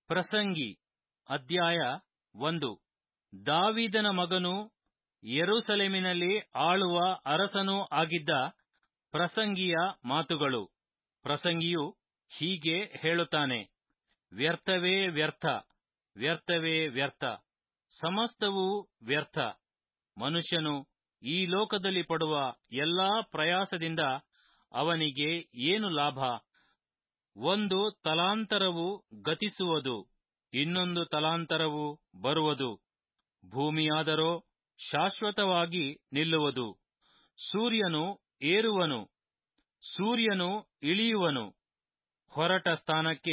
ಪ್ರಸಂಗಿ ಅಧ್ಯಾಯ ಒಂದು ದಾವೀದನ ಮಗನೂ ಯೆರೂಸಲೇಮಿನಲ್ಲಿ ಆಳುವ ಅರಸನೂ ಆಗಿದ್ದ ಪ್ರಸಂಗಿಯ ಮಾತುಗಳು ಪ್ರಸಂಗಿಯು ಹೀಗೆ ಹೇಳುತ್ತಾನೆ ವ್ಯರ್ಥವೇ ವ್ಯರ್ಥ ವ್ಯರ್ಥವೇ ವ್ಯರ್ಥ ಸಮಸ್ತವೂ ವ್ಯರ್ಥ ಮನುಷ್ಯನು ಈ ಲೋಕದಲ್ಲಿ ಪಡುವ ಎಲ್ಲಾ ಪ್ರಯಾಸದಿಂದ ಅವನಿಗೆ ಏನು ಲಾಭ ಒಂದು ತಲಾಂತರವು ಗತಿಸುವುದು ಇನ್ನೊಂದು ತಲಾಂತರವು ಬರುವುದು ಭೂಮಿಯಾದರೋ ಶಾಶ್ವತವಾಗಿ ನಿಲ್ಲುವುದು ಸೂರ್ಯನು ಏರುವನು ಸೂರ್ಯನು ಇಳಿಯುವನು ಹೊರಟ ಸ್ಥಾನಕ್ಕೆ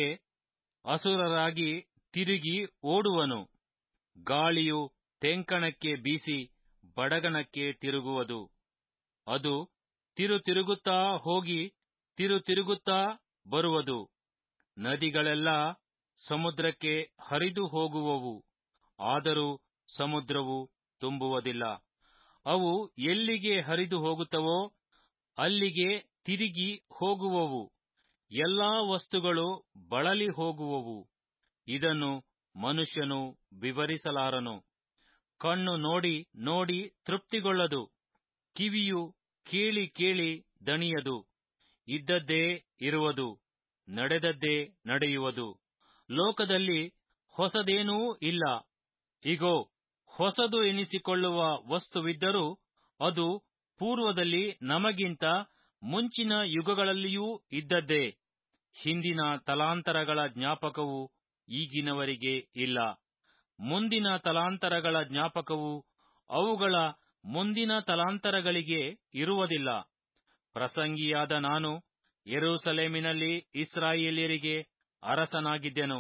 ಅಸುರರಾಗಿ ತಿರುಗಿ ಓಡುವನು ಗಾಳಿಯು ತೆಂಕಣಕ್ಕೆ ಬೀಸಿ ಬಡಗಣಕ್ಕೆ ತಿರುಗುವುದು ಅದು ತಿರುತಿರುಗುತ್ತಾ ಹೋಗಿ ತಿರುತಿರುಗುತ್ತಾ ಬರುವುದು ನದಿಗಳೆಲ್ಲ ಸಮುದ್ರಕ್ಕೆ ಹರಿದು ಹೋಗುವವು ಆದರೂ ಸಮುದ್ರವು ತುಂಬುವುದಿಲ್ಲ ಅವು ಎಲ್ಲಿಗೆ ಹರಿದು ಹೋಗುತ್ತವೋ ಅಲ್ಲಿಗೆ ತಿರುಗಿ ಹೋಗುವವು ಎಲ್ಲಾ ವಸ್ತುಗಳು ಬಳಲಿ ಹೋಗುವವು ಇದನ್ನು ಮನುಷ್ಯನು ವಿವರಿಸಲಾರನು ಕಣ್ಣು ನೋಡಿ ನೋಡಿ ತೃಪ್ತಿಗೊಳ್ಳದು ಕಿವಿಯು ಕೇಳಿ ಕೇಳಿ ದಣಿಯದು ಇದ್ದದ್ದೇ ಇರುವುದು ನಡೆದದ್ದೇ ನಡೆಯುವುದು ಲೋಕದಲ್ಲಿ ಹೊಸದೇನೂ ಇಲ್ಲ ಇಗೋ ಹೊಸದು ಎನಿಸಿಕೊಳ್ಳುವ ವಸ್ತುವಿದ್ದರೂ ಅದು ಪೂರ್ವದಲ್ಲಿ ನಮಗಿಂತ ಮುಂಚಿನ ಯುಗಗಳಲ್ಲಿಯೂ ಇದ್ದದ್ದೇ ಹಿಂದಿನ ತಲಾಂತರಗಳ ಜ್ಞಾಪಕವು ಈಗಿನವರಿಗೆ ಇಲ್ಲ ಮುಂದಿನ ತಲಾಂತರಗಳ ಜ್ಞಾಪಕವು ಅವುಗಳ ಮುಂದಿನ ತಲಾಂತರಗಳಿಗೆ ಇರುವುದಿಲ್ಲ ಪ್ರಸಂಗಿಯಾದ ನಾನು ಯೆರೂಸಲೇಮಿನಲ್ಲಿ ಇಸ್ರಾಯೇಲ್ಯರಿಗೆ ಅರಸನಾಗಿದ್ದೆನು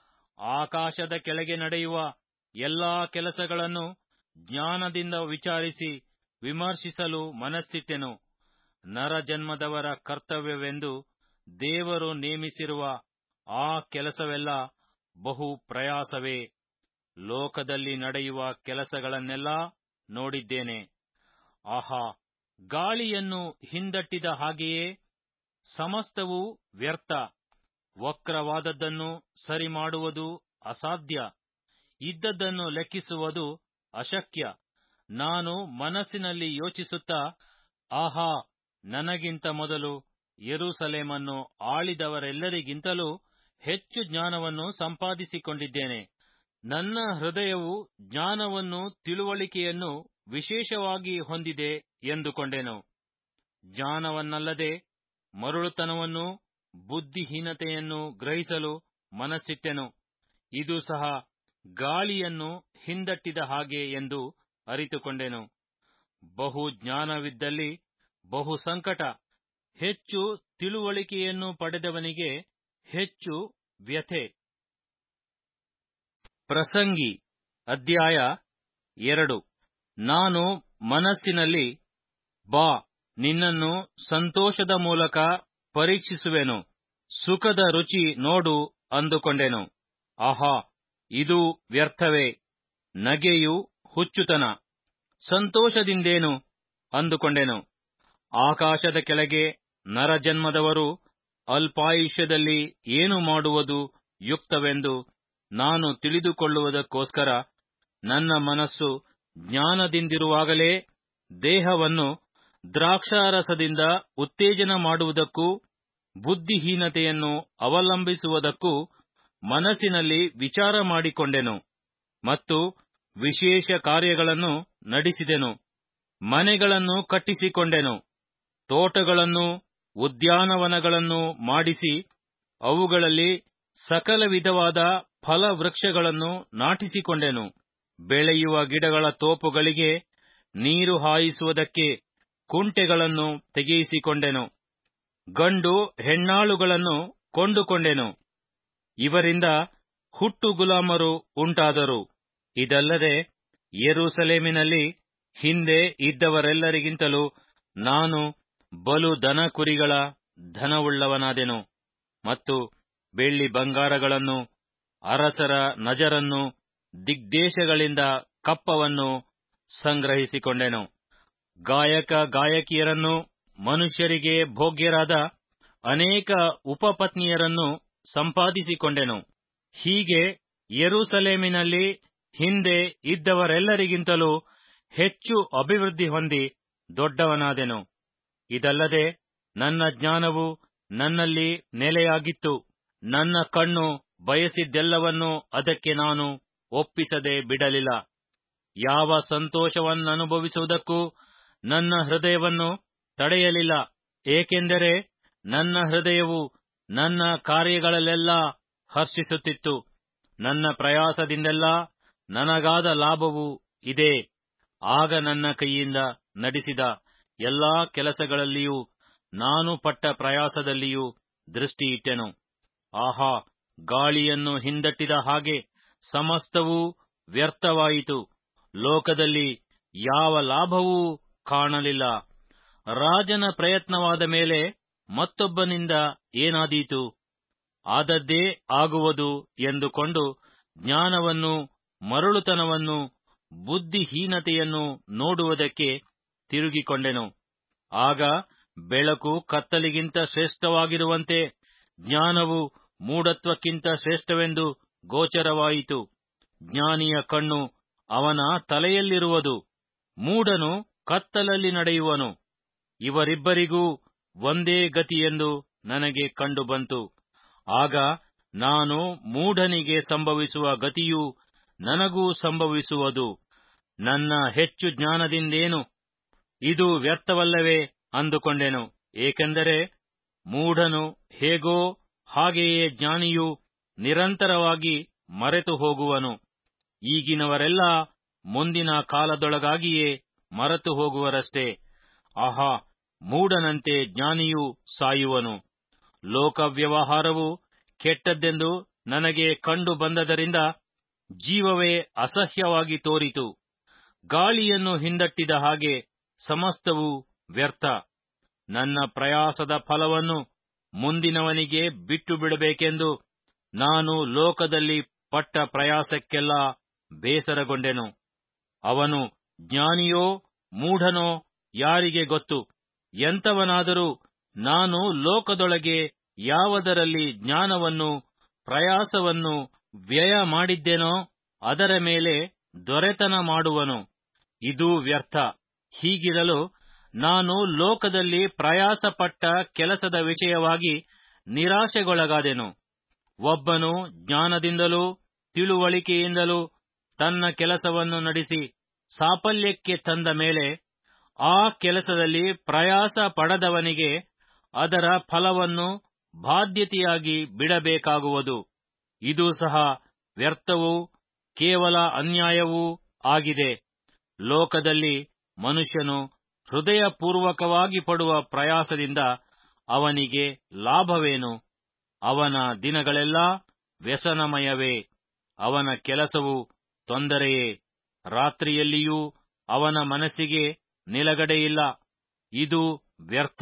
ಆಕಾಶದ ಕೆಳಗೆ ನಡೆಯುವ ಎಲ್ಲಾ ಕೆಲಸಗಳನ್ನು ಜ್ಞಾನದಿಂದ ವಿಚಾರಿಸಿ ವಿಮರ್ಶಿಸಲು ಮನಸ್ಸಿಟ್ಟೆನು ನರಜನ್ಮದವರ ಕರ್ತವ್ಯವೆಂದು ದೇವರು ನೇಮಿಸಿರುವ ಆ ಕೆಲಸವೆಲ್ಲ ಬಹು ಪ್ರಯಾಸವೇ ಲೋಕದಲ್ಲಿ ನಡೆಯುವ ಕೆಲಸಗಳನ್ನೆಲ್ಲ ನೋಡಿದ್ದೇನೆ ಆಹಾ ಗಾಳಿಯನ್ನು ಹಿಂದಟ್ಟಿದ ಹಾಗೆಯೇ ಸಮಸ್ತವೂ ವ್ಯರ್ಥ ವಕ್ರವಾದದ್ದನ್ನು ಸರಿ ಮಾಡುವುದು ಅಸಾಧ್ಯ ಇದ್ದದ್ದನ್ನು ಲೆಕ್ಕಿಸುವುದು ಅಶಕ್ಯ ನಾನು ಮನಸ್ಸಿನಲ್ಲಿ ಯೋಚಿಸುತ್ತಾ ಆಹಾ ನನಗಿಂತ ಮೊದಲು ಯೆರೂಸಲೇಮನ್ನು ಆಳಿದವರೆಲ್ಲರಿಗಿಂತಲೂ ಹೆಚ್ಚು ಜ್ಞಾನವನ್ನು ಸಂಪಾದಿಸಿಕೊಂಡಿದ್ದೇನೆ ನನ್ನ ಹೃದಯವು ಜ್ಞಾನವನ್ನು ತಿಳುವಳಿಕೆಯನ್ನು ವಿಶೇಷವಾಗಿ ಹೊಂದಿದೆ ಎಂದುಕೊಂಡೆನು ಜ್ಞಾನವನ್ನಲ್ಲದೆ ಮರುಳುತನವನ್ನು ಬುದ್ಧಿಹೀನತೆಯನ್ನು ಗ್ರಹಿಸಲು ಮನಸ್ಸಿಟ್ಟೆನು ಇದು ಸಹ ಗಾಳಿಯನ್ನು ಹಿಂದಟ್ಟಿದ ಹಾಗೆ ಎಂದು ಅರಿತುಕೊಂಡೆನು ಬಹು ಜ್ಞಾನವಿದ್ದಲ್ಲಿ ಬಹು ಸಂಕಟ ಹೆಚ್ಚು ತಿಳುವಳಿಕೆಯನ್ನು ಪಡೆದವನಿಗೆ ಹೆಚ್ಚು ವ್ಯಥೆ ಪ್ರಸಂಗಿ ಅಧ್ಯಾಯ ಎರಡು ನಾನು ಮನಸ್ಸಿನಲ್ಲಿ ಬಾ ನಿನ್ನನ್ನು ಸಂತೋಷದ ಮೂಲಕ ಪರೀಕ್ಷಿಸುವೆನು ಸುಖದ ರುಚಿ ನೋಡು ಅಂದುಕೊಂಡೆನು ಆಹಾ ಇದು ವ್ಯರ್ಥವೇ ನಗೆಯು ಹುಚ್ಚುತನ ಸಂತೋಷದಿಂದೇನು ಅಂದುಕೊಂಡೆನು ಆಕಾಶದ ಕೆಳಗೆ ನರಜನ್ಮದವರು ಅಲ್ಪಾಯುಷ್ಯದಲ್ಲಿ ಏನು ಮಾಡುವುದು ಯುಕ್ತವೆಂದು ನಾನು ತಿಳಿದುಕೊಳ್ಳುವುದಕ್ಕೋಸ್ಕರ ನನ್ನ ಮನಸ್ಸು ಜ್ಞಾನದಿಂದಿರುವಾಗಲೇ ದೇಹವನ್ನು ದ್ರಾಕ್ಷಾರಸದಿಂದ ಉತ್ತೇಜನ ಮಾಡುವುದಕ್ಕೂ ಬುದ್ಧಿಹೀನತೆಯನ್ನು ಅವಲಂಬಿಸುವುದಕ್ಕೂ ಮನಸ್ಸಿನಲ್ಲಿ ವಿಚಾರ ಮಾಡಿಕೊಂಡೆನು ಮತ್ತು ವಿಶೇಷ ಕಾರ್ಯಗಳನ್ನು ನಡೆಸಿದೆನು ಮನೆಗಳನ್ನು ಕಟ್ಟಿಸಿಕೊಂಡೆನು ತೋಟಗಳನ್ನು ಉದ್ಯಾನವನಗಳನ್ನು ಮಾಡಿಸಿ ಅವುಗಳಲ್ಲಿ ಸಕಲ ವಿಧವಾದ ಫಲವೃಕ್ಷಗಳನ್ನು ನಾಟಿಸಿಕೊಂಡೆನು ಬೆಳೆಯುವ ಗಿಡಗಳ ತೋಪುಗಳಿಗೆ ನೀರು ಹಾಯಿಸುವುದಕ್ಕೆ ಕುಂಟೆಗಳನ್ನು ತೆಗೆಯಿಸಿಕೊಂಡೆನು ಗಂಡು ಹೆಣ್ಣಾಳುಗಳನ್ನು ಕೊಂಡುಕೊಂಡೆನು ಇವರಿಂದ ಹುಟ್ಟು ಗುಲಾಮರು ಉಂಟಾದರು ಇದಲ್ಲದೆ ಯೆರೂಸಲೇಮಿನಲ್ಲಿ ಹಿಂದೆ ಇದ್ದವರೆಲ್ಲರಿಗಿಂತಲೂ ನಾನು ಬಲು ದನ ಕುರಿಗಳ ಧನವುಳ್ಳವನಾದೆನು ಮತ್ತು ಬೆಳ್ಳಿ ಬಂಗಾರಗಳನ್ನು ಅರಸರ ನಜರನ್ನು ದಿಗ್ದೇಶಗಳಿಂದ ಕಪ್ಪವನ್ನು ಸಂಗ್ರಹಿಸಿಕೊಂಡೆನು ಗಾಯಕ ಗಾಯಕಿಯರನ್ನು ಮನುಷ್ಯರಿಗೆ ಭೋಗ್ಯರಾದ ಅನೇಕ ಉಪಪತ್ನಿಯರನ್ನು ಸಂಪಾದಿಸಿಕೊಂಡೆನು ಹೀಗೆ ಯೆರೂಸಲೇಮಿನಲ್ಲಿ ಹಿಂದೆ ಇದ್ದವರೆಲ್ಲರಿಗಿಂತಲೂ ಹೆಚ್ಚು ಅಭಿವೃದ್ಧಿ ಹೊಂದಿ ದೊಡ್ಡವನಾದೆನು ಇದಲ್ಲದೆ ನನ್ನ ಜ್ಞಾನವು ನನ್ನಲ್ಲಿ ನೆಲೆಯಾಗಿತ್ತು ನನ್ನ ಕಣ್ಣು ಬಯಸಿದ್ದೆಲ್ಲವನ್ನೂ ಅದಕ್ಕೆ ನಾನು ಒಪ್ಪಿಸದೆ ಬಿಡಲಿಲ್ಲ ಯಾವ ಸಂತೋಷವನ್ನನುಭವಿಸುವುದಕ್ಕೂ ನನ್ನ ಹೃದಯವನ್ನು ತಡೆಯಲಿಲ್ಲ ಏಕೆಂದರೆ ನನ್ನ ಹೃದಯವು ನನ್ನ ಕಾರ್ಯಗಳಲ್ಲೆಲ್ಲ ಹರ್ಷಿಸುತ್ತಿತ್ತು ನನ್ನ ಪ್ರಯಾಸದಿಂದೆಲ್ಲ ನನಗಾದ ಲಾಭವು ಇದೇ ಆಗ ನನ್ನ ಕೈಯಿಂದ ನಡೆಸಿದ ಎಲ್ಲಾ ಕೆಲಸಗಳಲ್ಲಿಯೂ ನಾನು ಪಟ್ಟ ಪ್ರಯಾಸದಲ್ಲಿಯೂ ದೃಷ್ಟಿಯಿಟ್ಟೆನು ಆಹಾ ಗಾಳಿಯನ್ನು ಹಿಂದಟ್ಟಿದ ಹಾಗೆ ಸಮಸ್ತವೂ ವ್ಯರ್ಥವಾಯಿತು ಲೋಕದಲ್ಲಿ ಯಾವ ಲಾಭವೂ ಕಾಣಲಿಲ್ಲ ರಾಜನ ಪ್ರಯತ್ನವಾದ ಮೇಲೆ ಮತ್ತೊಬ್ಬನಿಂದ ಏನಾದೀತು ಆದದ್ದೇ ಆಗುವುದು ಎಂದುಕೊಂಡು ಜ್ಞಾನವನ್ನು ಮರಳುತನವನ್ನು ಬುದ್ಧಿಹೀನತೆಯನ್ನು ನೋಡುವುದಕ್ಕೆ ತಿರುಗಿಕೊಂಡೆನು ಆಗ ಬೆಳಕು ಕತ್ತಲಿಗಿಂತ ಶ್ರೇಷ್ಠವಾಗಿರುವಂತೆ ಜ್ಞಾನವು ಮೂಢತ್ವಕ್ಕಿಂತ ಶ್ರೇಷ್ಠವೆಂದು ಗೋಚರವಾಯಿತು ಜ್ಞಾನಿಯ ಕಣ್ಣು ಅವನ ತಲೆಯಲ್ಲಿರುವುದು ಮೂಢನು ಕತ್ತಲಲ್ಲಿ ನಡೆಯುವನು ಇವರಿಬ್ಬರಿಗೂ ಒಂದೇ ಗತಿಯೆಂದು ನನಗೆ ಕಂಡುಬಂತು ಆಗ ನಾನು ಮೂಢನಿಗೆ ಸಂಭವಿಸುವ ಗತಿಯು ನನಗೂ ಸಂಭವಿಸುವುದು ನನ್ನ ಹೆಚ್ಚು ಜ್ಞಾನದಿಂದೇನು ಇದು ವ್ಯರ್ಥವಲ್ಲವೇ ಅಂದುಕೊಂಡೆನು ಏಕೆಂದರೆ ಮೂಢನು ಹೇಗೋ ಹಾಗೆಯೇ ಜ್ಞಾನಿಯು ನಿರಂತರವಾಗಿ ಮರೆತು ಹೋಗುವನು ಈಗಿನವರೆಲ್ಲ ಮುಂದಿನ ಕಾಲದೊಳಗಾಗಿಯೇ ಮರೆತು ಹೋಗುವರಷ್ಟೇ ಆಹಾ ಮೂಢನಂತೆ ಜ್ಞಾನಿಯೂ ಸಾಯುವನು ಲೋಕವ್ಯವಹಾರವು ಕೆಟ್ಟದ್ದೆಂದು ನನಗೆ ಕಂಡು ಬಂದದರಿಂದ ಜೀವವೇ ಅಸಹ್ಯವಾಗಿ ತೋರಿತು ಗಾಳಿಯನ್ನು ಹಿಂದಟ್ಟಿದ ಹಾಗೆ ಸಮಸ್ತವೂ ವ್ಯರ್ಥ ನನ್ನ ಪ್ರಯಾಸದ ಫಲವನ್ನು ಮುಂದಿನವನಿಗೆ ಬಿಟ್ಟು ಬಿಡಬೇಕೆಂದು ನಾನು ಲೋಕದಲ್ಲಿ ಪಟ್ಟ ಪ್ರಯಾಸಕ್ಕೆಲ್ಲ ಬೇಸರಗೊಂಡೆನು ಅವನು ಜ್ಞಾನಿಯೋ ಮೂಢನೋ ಯಾರಿಗೆ ಗೊತ್ತು ಎಂಥವನಾದರೂ ನಾನು ಲೋಕದೊಳಗೆ ಯಾವುದರಲ್ಲಿ ಜ್ಞಾನವನ್ನು ಪ್ರಯಾಸವನ್ನು ವ್ಯಯ ಮಾಡಿದ್ದೇನೋ ಅದರ ಮೇಲೆ ದೊರೆತನ ಮಾಡುವನು ಇದು ವ್ಯರ್ಥ ಹೀಗಿರಲು ನಾನು ಲೋಕದಲ್ಲಿ ಪ್ರಯಾಸಪಟ್ಟ ಕೆಲಸದ ವಿಷಯವಾಗಿ ನಿರಾಶೆಗೊಳಗಾದೆನು ಒಬ್ಬನು ಜ್ಞಾನದಿಂದಲೂ ತಿಳುವಳಿಕೆಯಿಂದಲೂ ತನ್ನ ಕೆಲಸವನ್ನು ನಡೆಸಿ ಸಾಫಲ್ಯಕ್ಕೆ ತಂದ ಮೇಲೆ ಆ ಕೆಲಸದಲ್ಲಿ ಪ್ರಯಾಸ ಪಡದವನಿಗೆ ಅದರ ಫಲವನ್ನು ಬಾಧ್ಯತೆಯಾಗಿ ಬಿಡಬೇಕಾಗುವುದು ಇದು ಸಹ ವ್ಯರ್ಥವೂ ಕೇವಲ ಅನ್ಯಾಯವೂ ಆಗಿದೆ ಲೋಕದಲ್ಲಿ ಮನುಷ್ಯನು ಹೃದಯಪೂರ್ವಕವಾಗಿ ಪಡುವ ಪ್ರಯಾಸದಿಂದ ಅವನಿಗೆ ಲಾಭವೇನು ಅವನ ದಿನಗಳೆಲ್ಲ ವ್ಯಸನಮಯವೇ ಅವನ ಕೆಲಸವು ತೊಂದರೆಯೇ ರಾತ್ರಿಯಲ್ಲಿಯೂ ಅವನ ಮನಸ್ಸಿಗೆ ನಿಲಗಡೆಯಿಲ್ಲ ಇದು ವ್ಯರ್ಥ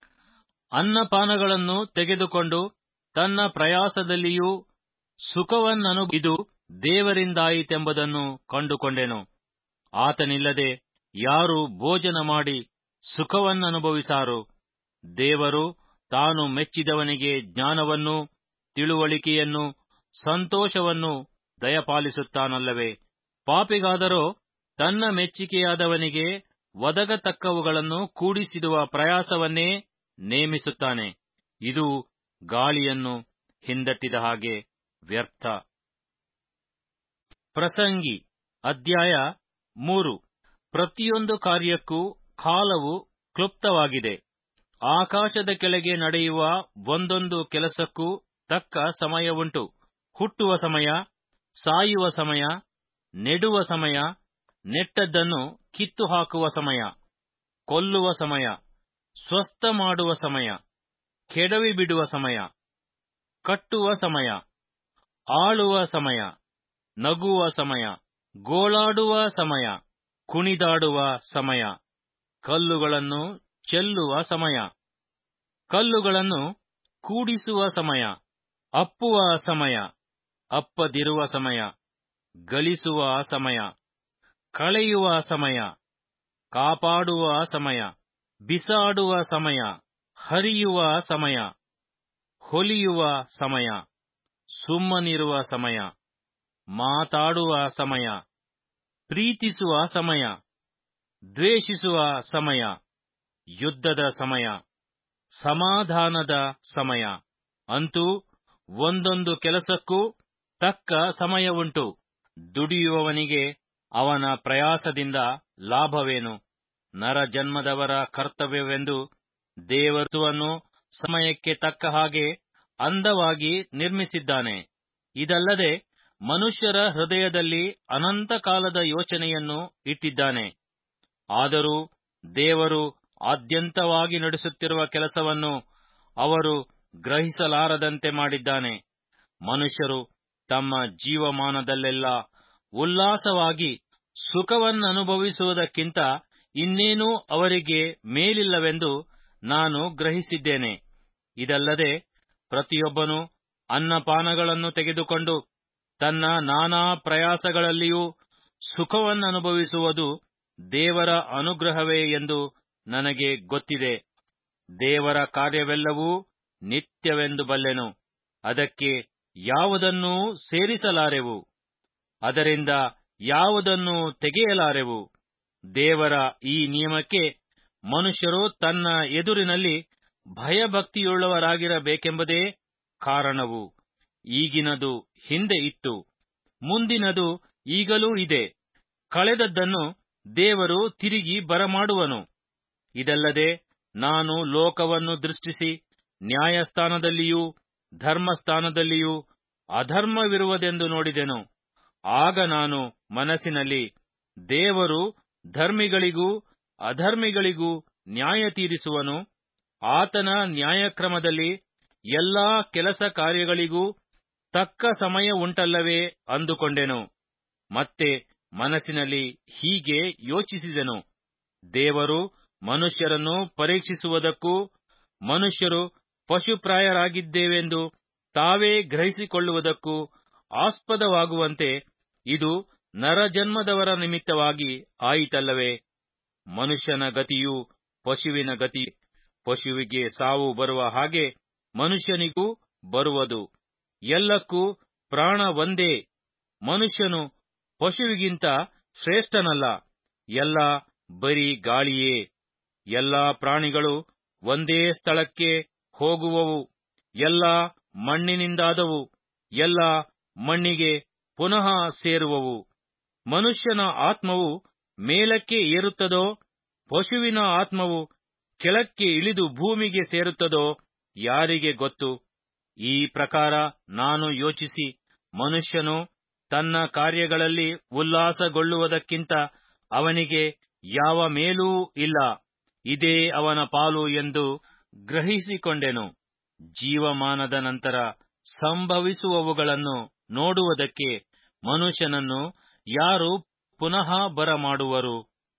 ಅನ್ನಪಾನಗಳನ್ನು ತೆಗೆದುಕೊಂಡು ತನ್ನ ಪ್ರಯಾಸದಲ್ಲಿಯೂ ಸುಖವನ್ನನು ಇದು ದೇವರಿಂದಾಯಿತೆಂಬುದನ್ನು ಕಂಡುಕೊಂಡೆನು ಆತನಿಲ್ಲದೆ ಯಾರು ಭೋಜನ ಮಾಡಿ ಸುಖವನ್ನನುಭವಿಸಾರು ದೇವರು ತಾನು ಮೆಚ್ಚಿದವನಿಗೆ ಜ್ಞಾನವನ್ನು ತಿಳುವಳಿಕೆಯನ್ನು ಸಂತೋಷವನ್ನು ದಯಪಾಲಿಸುತ್ತಾನಲ್ಲವೇ ಪಾಪಿಗಾದರೋ ತನ್ನ ಮೆಚ್ಚಿಕೆಯಾದವನಿಗೆ ಒದಗತಕ್ಕವುಗಳನ್ನು ಕೂಡಿಸಿಡುವ ಪ್ರಯಾಸವನ್ನೇ ನೇಮಿಸುತ್ತಾನೆ ಇದು ಗಾಳಿಯನ್ನು ಹಿಂದಟ್ಟಿದ ಹಾಗೆ ವ್ಯರ್ಥ ಪ್ರಸಂಗಿ ಅಧ್ಯಾಯ ಮೂರು ಪ್ರತಿಯೊಂದು ಕಾರ್ಯಕ್ಕೂ ಕಾಲವು ಕ್ಲುಪ್ತವಾಗಿದೆ ಆಕಾಶದ ಕೆಳಗೆ ನಡೆಯುವ ಒಂದೊಂದು ಕೆಲಸಕ್ಕೂ ತಕ್ಕ ಸಮಯವುಂಟು ಹುಟ್ಟುವ ಸಮಯ ಸಾಯುವ ಸಮಯ ನೆಡುವ ಸಮಯ ನೆಟ್ಟದ್ದನ್ನು ಕಿತ್ತು ಹಾಕುವ ಸಮಯ ಕೊಲ್ಲುವ ಸಮಯ ಸ್ವಸ್ಥ ಮಾಡುವ ಸಮಯ ಕೆಡವಿ ಬಿಡುವ ಸಮಯ ಕಟ್ಟುವ ಸಮಯ ಆಳುವ ಸಮಯ ನಗುವ ಸಮಯ ಗೋಳಾಡುವ ಸಮಯ ಕುಣಿದಾಡುವ ಸಮಯ ಕಲ್ಲುಗಳನ್ನು ಚೆಲ್ಲುವ ಸಮಯ ಕಲ್ಲುಗಳನ್ನು ಕೂಡಿಸುವ ಸಮಯ ಅಪ್ಪುವ ಸಮಯ ಅಪ್ಪದಿರುವ ಸಮಯ ಗಳಿಸುವ ಸಮಯ ಕಳೆಯುವ ಸಮಯ ಕಾಪಾಡುವ ಸಮಯ ಬಿಸಾಡುವ ಸಮಯ ಹರಿಯುವ ಸಮಯ ಹೊಲಿಯುವ ಸಮಯ ಸುಮ್ಮನಿರುವ ಸಮಯ ಮಾತಾಡುವ ಸಮಯ ಪ್ರೀತಿಸುವ ಸಮಯ ದ್ವೇಷಿಸುವ ಸಮಯ ಯುದ್ಧದ ಸಮಯ ಸಮಾಧಾನದ ಸಮಯ ಅಂತೂ ಒಂದೊಂದು ಕೆಲಸಕ್ಕೂ ತಕ್ಕ ಸಮಯವುಂಟು ದುಡಿಯುವವನಿಗೆ ಅವನ ಪ್ರಯಾಸದಿಂದ ಲಾಭವೇನು ನರಜನ್ಮದವರ ಕರ್ತವ್ಯವೆಂದು ದೇವರುವನ್ನು ಸಮಯಕ್ಕೆ ತಕ್ಕ ಹಾಗೆ ಅಂದವಾಗಿ ನಿರ್ಮಿಸಿದ್ದಾನೆ ಇದಲ್ಲದೆ ಮನುಷ್ಯರ ಹೃದಯದಲ್ಲಿ ಅನಂತ ಕಾಲದ ಯೋಚನೆಯನ್ನು ಇಟ್ಟಿದ್ದಾನೆ ಆದರೂ ದೇವರು ಆದ್ಯಂತವಾಗಿ ನಡೆಸುತ್ತಿರುವ ಕೆಲಸವನ್ನು ಅವರು ಗ್ರಹಿಸಲಾರದಂತೆ ಮಾಡಿದ್ದಾನೆ ಮನುಷ್ಯರು ತಮ್ಮ ಜೀವಮಾನದಲ್ಲೆಲ್ಲ ಉಲ್ಲಾಸವಾಗಿ ಸುಖವನ್ನನುಭವಿಸುವುದಕ್ಕಿಂತ ಇನ್ನೇನೂ ಅವರಿಗೆ ಮೇಲಿಲ್ಲವೆಂದು ನಾನು ಗ್ರಹಿಸಿದ್ದೇನೆ ಇದಲ್ಲದೆ ಪ್ರತಿಯೊಬ್ಬನು ಅನ್ನಪಾನಗಳನ್ನು ತೆಗೆದುಕೊಂಡು ತನ್ನ ನಾನಾ ಪ್ರಯಾಸಗಳಲ್ಲಿಯೂ ಸುಖವನ್ನನುಭವಿಸುವುದು ದೇವರ ಅನುಗ್ರಹವೇ ಎಂದು ನನಗೆ ಗೊತ್ತಿದೆ ದೇವರ ಕಾರ್ಯವೆಲ್ಲವೂ ನಿತ್ಯವೆಂದು ಬಲ್ಲೆನು ಅದಕ್ಕೆ ಯಾವುದನ್ನೂ ಸೇರಿಸಲಾರೆವು ಅದರಿಂದ ಯಾವುದನ್ನೂ ತೆಗೆಯಲಾರೆವು ದೇವರ ಈ ನಿಯಮಕ್ಕೆ ಮನುಷ್ಯರು ತನ್ನ ಎದುರಿನಲ್ಲಿ ಭಯಭಕ್ತಿಯುಳ್ಳವರಾಗಿರಬೇಕೆಂಬುದೇ ಕಾರಣವು ಈಗಿನದು ಹಿಂದೆ ಇತ್ತು ಮುಂದಿನದು ಈಗಲೂ ಇದೆ ಕಳೆದದ್ದನ್ನು ದೇವರು ತಿರುಗಿ ಬರಮಾಡುವನು ಇದಲ್ಲದೆ ನಾನು ಲೋಕವನ್ನು ದೃಷ್ಟಿಸಿ ನ್ಯಾಯಸ್ಥಾನದಲ್ಲಿಯೂ ಧರ್ಮಸ್ಥಾನದಲ್ಲಿಯೂ ಅಧರ್ಮವಿರುವುದೆಂದು ನೋಡಿದೆನು ಆಗ ನಾನು ಮನಸ್ಸಿನಲ್ಲಿ ದೇವರು ಧರ್ಮಿಗಳಿಗೂ ಅಧರ್ಮಿಗಳಿಗೂ ನ್ಯಾಯ ತೀರಿಸುವನು ಆತನ ನ್ಯಾಯಕ್ರಮದಲ್ಲಿ ಎಲ್ಲಾ ಕೆಲಸ ಕಾರ್ಯಗಳಿಗೂ ತಕ್ಕ ಸಮಯ ಉಂಟಲ್ಲವೇ ಅಂದುಕೊಂಡೆನು ಮತ್ತೆ ಮನಸ್ಸಿನಲ್ಲಿ ಹೀಗೆ ಯೋಚಿಸಿದೆನು ದೇವರು ಮನುಷ್ಯರನ್ನು ಪರೀಕ್ಷಿಸುವುದಕ್ಕೂ ಮನುಷ್ಯರು ಪಶುಪ್ರಾಯರಾಗಿದ್ದೇವೆಂದು ತಾವೇ ಗ್ರಹಿಸಿಕೊಳ್ಳುವುದಕ್ಕೂ ಆಸ್ಪದವಾಗುವಂತೆ ಇದು ನರಜನ್ಮದವರ ನಿಮಿತ್ತವಾಗಿ ಆಯಿತಲ್ಲವೇ ಮನುಷ್ಯನ ಗತಿಯು ಪಶುವಿನ ಗತಿ ಪಶುವಿಗೆ ಸಾವು ಬರುವ ಹಾಗೆ ಮನುಷ್ಯನಿಗೂ ಬರುವುದು ಎಲ್ಲಕ್ಕೂ ಪ್ರಾಣ ಒಂದೇ ಮನುಷ್ಯನು ಪಶುವಿಗಿಂತ ಶ್ರೇಷ್ಠನಲ್ಲ ಎಲ್ಲ ಬರೀ ಗಾಳಿಯೇ ಎಲ್ಲಾ ಪ್ರಾಣಿಗಳು ಒಂದೇ ಸ್ಥಳಕ್ಕೆ ಹೋಗುವವು ಎಲ್ಲ ಮಣ್ಣಿನಿಂದಾದವು ಎಲ್ಲ ಮಣ್ಣಿಗೆ ಪುನಃ ಸೇರುವವು ಮನುಷ್ಯನ ಆತ್ಮವು ಮೇಲಕ್ಕೆ ಏರುತ್ತದೋ ಪಶುವಿನ ಆತ್ಮವು ಕೆಳಕ್ಕೆ ಇಳಿದು ಭೂಮಿಗೆ ಸೇರುತ್ತದೋ ಯಾರಿಗೆ ಗೊತ್ತು ಈ ಪ್ರಕಾರ ನಾನು ಯೋಚಿಸಿ ಮನುಷ್ಯನು ತನ್ನ ಕಾರ್ಯಗಳಲ್ಲಿ ಉಲ್ಲಾಸಗೊಳ್ಳುವುದಕ್ಕಿಂತ ಅವನಿಗೆ ಯಾವ ಮೇಲೂ ಇಲ್ಲ ಇದೇ ಅವನ ಪಾಲು ಎಂದು ಗ್ರಹಿಸಿಕೊಂಡೆನು ಜೀವಮಾನದ ನಂತರ ಸಂಭವಿಸುವವುಗಳನ್ನು ನೋಡುವುದಕ್ಕೆ ಮನುಷ್ಯನನ್ನು ಯಾರು ಪುನಃ ಬರಮಾಡುವರು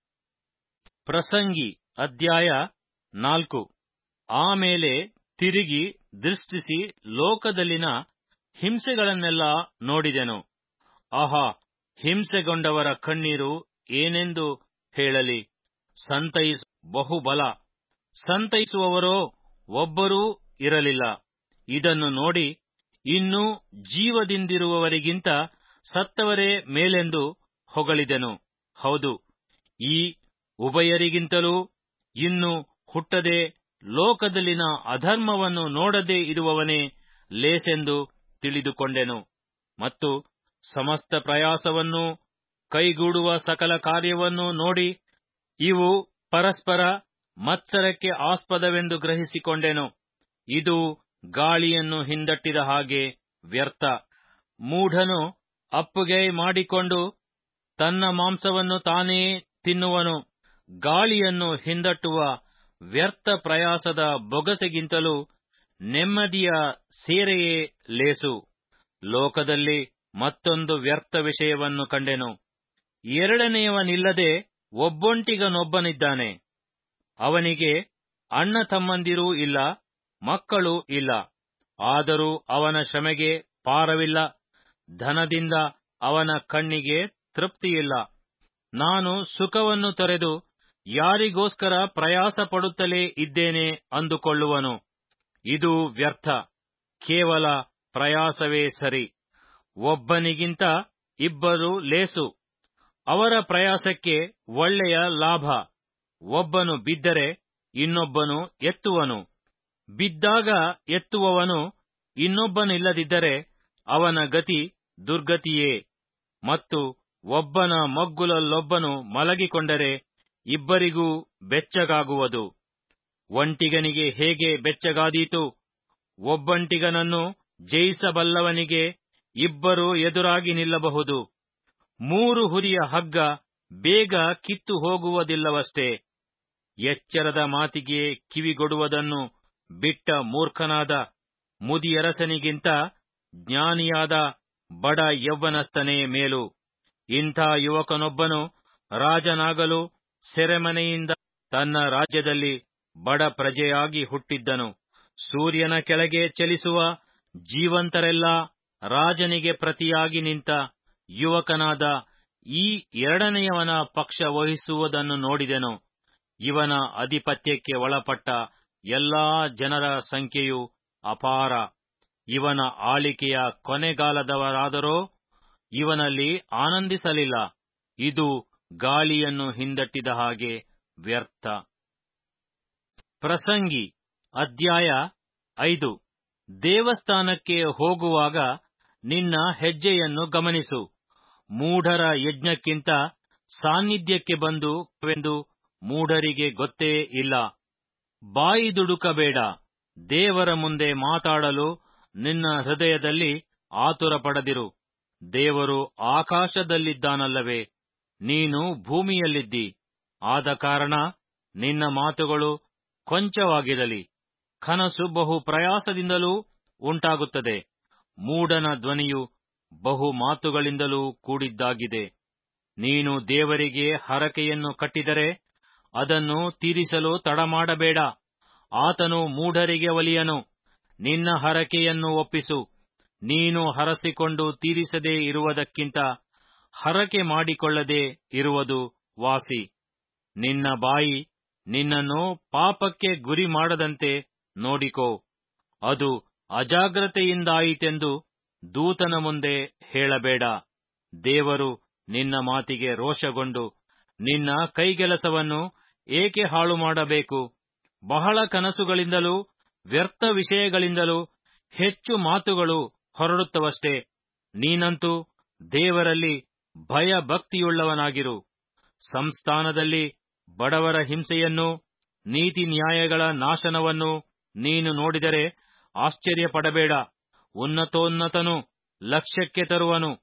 ಪ್ರಸಂಗಿ ಅಧ್ಯಾಯ ನಾಲ್ಕು ಆಮೇಲೆ ತಿರುಗಿ ದೃಷ್ಟಿಸಿ ಲೋಕದಲ್ಲಿನ ಹಿಂಸೆಗಳನ್ನೆಲ್ಲ ನೋಡಿದೆನು ಆಹಾ ಹಿಂಸೆಗೊಂಡವರ ಕಣ್ಣೀರು ಏನೆಂದು ಹೇಳಲಿ ಸಂತೈಸ ಬಹುಬಲ ಸಂತೈಸುವವರೋ ಒಬ್ಬರೂ ಇರಲಿಲ್ಲ ಇದನ್ನು ನೋಡಿ ಇನ್ನೂ ಜೀವದಿಂದಿರುವವರಿಗಿಂತ ಸತ್ತವರೇ ಮೇಲೆಂದು ಹೊಗಳಿದೆನು ಹೌದು ಈ ಉಭಯರಿಗಿಂತಲೂ ಇನ್ನು ಹುಟ್ಟದೆ ಲೋಕದಲ್ಲಿನ ಅಧರ್ಮವನ್ನು ನೋಡದೆ ಇರುವವನೇ ಲೇಸೆಂದು ತಿಳಿದುಕೊಂಡೆನು ಮತ್ತು ಸಮಸ್ತ ಪ್ರಯಾಸವನ್ನೂ ಕೈಗೂಡುವ ಸಕಲ ಕಾರ್ಯವನ್ನೂ ನೋಡಿ ಇವು ಪರಸ್ಪರ ಮತ್ಸರಕ್ಕೆ ಆಸ್ಪದವೆಂದು ಗ್ರಹಿಸಿಕೊಂಡೆನು ಇದು ಗಾಳಿಯನ್ನು ಹಿಂದಟ್ಟಿದ ಹಾಗೆ ವ್ಯರ್ಥ ಮೂಢನು ಅಪ್ಪುಗೈ ಮಾಡಿಕೊಂಡು ತನ್ನ ಮಾಂಸವನ್ನು ತಾನೇ ತಿನ್ನುವನು ಗಾಳಿಯನ್ನು ಹಿಂದಟ್ಟುವ ವ್ಯರ್ಥ ಪ್ರಯಾಸದ ಬೊಗಸೆಗಿಂತಲೂ ನೆಮ್ಮದಿಯ ಸೇರೆಯೇ ಲೇಸು ಲೋಕದಲ್ಲಿ ಮತ್ತೊಂದು ವ್ಯರ್ಥ ವಿಷಯವನ್ನು ಕಂಡೆನು ಎರಡನೆಯವನಿಲ್ಲದೆ ಒಬ್ಬೊಂಟಿಗನೊಬ್ಬನಿದ್ದಾನೆ ಅವನಿಗೆ ಅಣ್ಣ ತಮ್ಮಂದಿರೂ ಇಲ್ಲ ಮಕ್ಕಳೂ ಇಲ್ಲ ಆದರೂ ಅವನ ಶ್ರಮೆಗೆ ಪಾರವಿಲ್ಲ ಧನದಿಂದ ಅವನ ಕಣ್ಣಿಗೆ ತೃಪ್ತಿಯಿಲ್ಲ ನಾನು ಸುಖವನ್ನು ತೊರೆದು ಯಾರಿಗೋಸ್ಕರ ಪ್ರಯಾಸ ಪಡುತ್ತಲೇ ಇದ್ದೇನೆ ಅಂದುಕೊಳ್ಳುವನು ಇದು ವ್ಯರ್ಥ ಕೇವಲ ಪ್ರಯಾಸವೇ ಸರಿ ಒಬ್ಬನಿಗಿಂತ ಇಬ್ಬರು ಲೇಸು ಅವರ ಪ್ರಯಾಸಕ್ಕೆ ಒಳ್ಳೆಯ ಲಾಭ ಒಬ್ಬನು ಬಿದ್ದರೆ ಇನ್ನೊಬ್ಬನು ಎತ್ತುವನು ಬಿದ್ದಾಗ ಎತ್ತುವವನು ಇನ್ನೊಬ್ಬನಿಲ್ಲದಿದ್ದರೆ ಅವನ ಗತಿ ದುರ್ಗತಿಯೇ ಮತ್ತು ಒಬ್ಬನ ಮಗ್ಗುಲಲ್ಲೊಬ್ಬನು ಮಲಗಿಕೊಂಡರೆ ಇಬ್ಬರಿಗೂ ಬೆಚ್ಚಗಾಗುವುದು ಒಂಟಿಗನಿಗೆ ಹೇಗೆ ಬೆಚ್ಚಗಾದೀತು ಒಬ್ಬಂಟಿಗನನ್ನು ಜಯಿಸಬಲ್ಲವನಿಗೆ ಇಬ್ಬರು ಎದುರಾಗಿ ನಿಲ್ಲಬಹುದು ಮೂರು ಹುರಿಯ ಹಗ್ಗ ಬೇಗ ಕಿತ್ತು ಹೋಗುವುದಿಲ್ಲವಷ್ಟೇ ಎಚ್ಚರದ ಮಾತಿಗೆ ಕಿವಿಗೊಡುವುದನ್ನು ಬಿಟ್ಟ ಮೂರ್ಖನಾದ ಮುದಿಯರಸನಿಗಿಂತ ಜ್ಞಾನಿಯಾದ ಬಡ ಯೌವನಸ್ಥನೇ ಮೇಲು ಇಂಥ ಯುವಕನೊಬ್ಬನು ರಾಜನಾಗಲು ಸೆರೆಮನೆಯಿಂದ ತನ್ನ ರಾಜ್ಯದಲ್ಲಿ ಬಡ ಪ್ರಜೆಯಾಗಿ ಹುಟ್ಟಿದ್ದನು ಸೂರ್ಯನ ಕೆಳಗೆ ಚಲಿಸುವ ಜೀವಂತರೆಲ್ಲ ರಾಜನಿಗೆ ಪ್ರತಿಯಾಗಿ ನಿಂತ ಯುವಕನಾದ ಈ ಎರಡನೆಯವನ ಪಕ್ಷ ವಹಿಸುವುದನ್ನು ನೋಡಿದೆನು ಇವನ ಅಧಿಪತ್ಯಕ್ಕೆ ಒಳಪಟ್ಟ ಎಲ್ಲಾ ಜನರ ಸಂಖ್ಯೆಯು ಅಪಾರ ಇವನ ಆಳಿಕೆಯ ಕೊನೆಗಾಲದವರಾದರೋ ಇವನಲ್ಲಿ ಆನಂದಿಸಲಿಲ್ಲ ಇದು ಗಾಳಿಯನ್ನು ಹಿಂದಟ್ಟಿದ ಹಾಗೆ ವ್ಯರ್ಥ ಪ್ರಸಂಗಿ ಅಧ್ಯಾಯ ಐದು ದೇವಸ್ಥಾನಕ್ಕೆ ಹೋಗುವಾಗ ನಿನ್ನ ಹೆಜ್ಜೆಯನ್ನು ಗಮನಿಸು ಮೂಢರ ಯಜ್ಞಕ್ಕಿಂತ ಸಾನ್ನಿಧ್ಯಕ್ಕೆ ಬಂದು ವೆಂದು ಮೂಢರಿಗೆ ಗೊತ್ತೇ ಇಲ್ಲ ಬಾಯಿ ದುಡುಕಬೇಡ ದೇವರ ಮುಂದೆ ಮಾತಾಡಲು ನಿನ್ನ ಹೃದಯದಲ್ಲಿ ಆತುರ ಪಡದಿರು ದೇವರು ಆಕಾಶದಲ್ಲಿದ್ದಾನಲ್ಲವೇ ನೀನು ಭೂಮಿಯಲ್ಲಿದ್ದಿ ಆದ ಕಾರಣ ನಿನ್ನ ಮಾತುಗಳು ಕೊಂಚವಾಗಿರಲಿ ಕನಸು ಬಹು ಪ್ರಯಾಸದಿಂದಲೂ ಉಂಟಾಗುತ್ತದೆ ಮೂಢನ ಧ್ವನಿಯು ಬಹು ಮಾತುಗಳಿಂದಲೂ ಕೂಡಿದ್ದಾಗಿದೆ ನೀನು ದೇವರಿಗೆ ಹರಕೆಯನ್ನು ಕಟ್ಟಿದರೆ ಅದನ್ನು ತೀರಿಸಲು ತಡಮಾಡಬೇಡ ಆತನು ಮೂಢರಿಗೆ ಒಲಿಯನು ನಿನ್ನ ಹರಕೆಯನ್ನು ಒಪ್ಪಿಸು ನೀನು ಹರಸಿಕೊಂಡು ತೀರಿಸದೇ ಇರುವುದಕ್ಕಿಂತ ಹರಕೆ ಮಾಡಿಕೊಳ್ಳದೆ ಇರುವುದು ವಾಸಿ ನಿನ್ನ ಬಾಯಿ ನಿನ್ನನ್ನು ಪಾಪಕ್ಕೆ ಗುರಿ ಮಾಡದಂತೆ ನೋಡಿಕೋ ಅದು ಅಜಾಗ್ರತೆಯಿಂದಾಯಿತೆಂದು ದೂತನ ಮುಂದೆ ಹೇಳಬೇಡ ದೇವರು ನಿನ್ನ ಮಾತಿಗೆ ರೋಷಗೊಂಡು ನಿನ್ನ ಕೈಗೆಲಸವನ್ನು ಏಕೆ ಹಾಳು ಮಾಡಬೇಕು ಬಹಳ ಕನಸುಗಳಿಂದಲೂ ವ್ಯರ್ಥ ವಿಷಯಗಳಿಂದಲೂ ಹೆಚ್ಚು ಮಾತುಗಳು ಹೊರಡುತ್ತವಷ್ಟೇ ನೀನಂತೂ ದೇವರಲ್ಲಿ ಭಯಭಕ್ತಿಯುಳ್ಳವನಾಗಿರು ಸಂಸ್ಥಾನದಲ್ಲಿ ಬಡವರ ಹಿಂಸೆಯನ್ನು ನೀತಿ ನ್ಯಾಯಗಳ ನಾಶನವನ್ನು ನೀನು ನೋಡಿದರೆ ಆಶ್ಚರ್ಯಪಡಬೇಡ ಉನ್ನತೋನ್ನತನು ಲಕ್ಷ್ಯಕ್ಕೆ ತರುವನು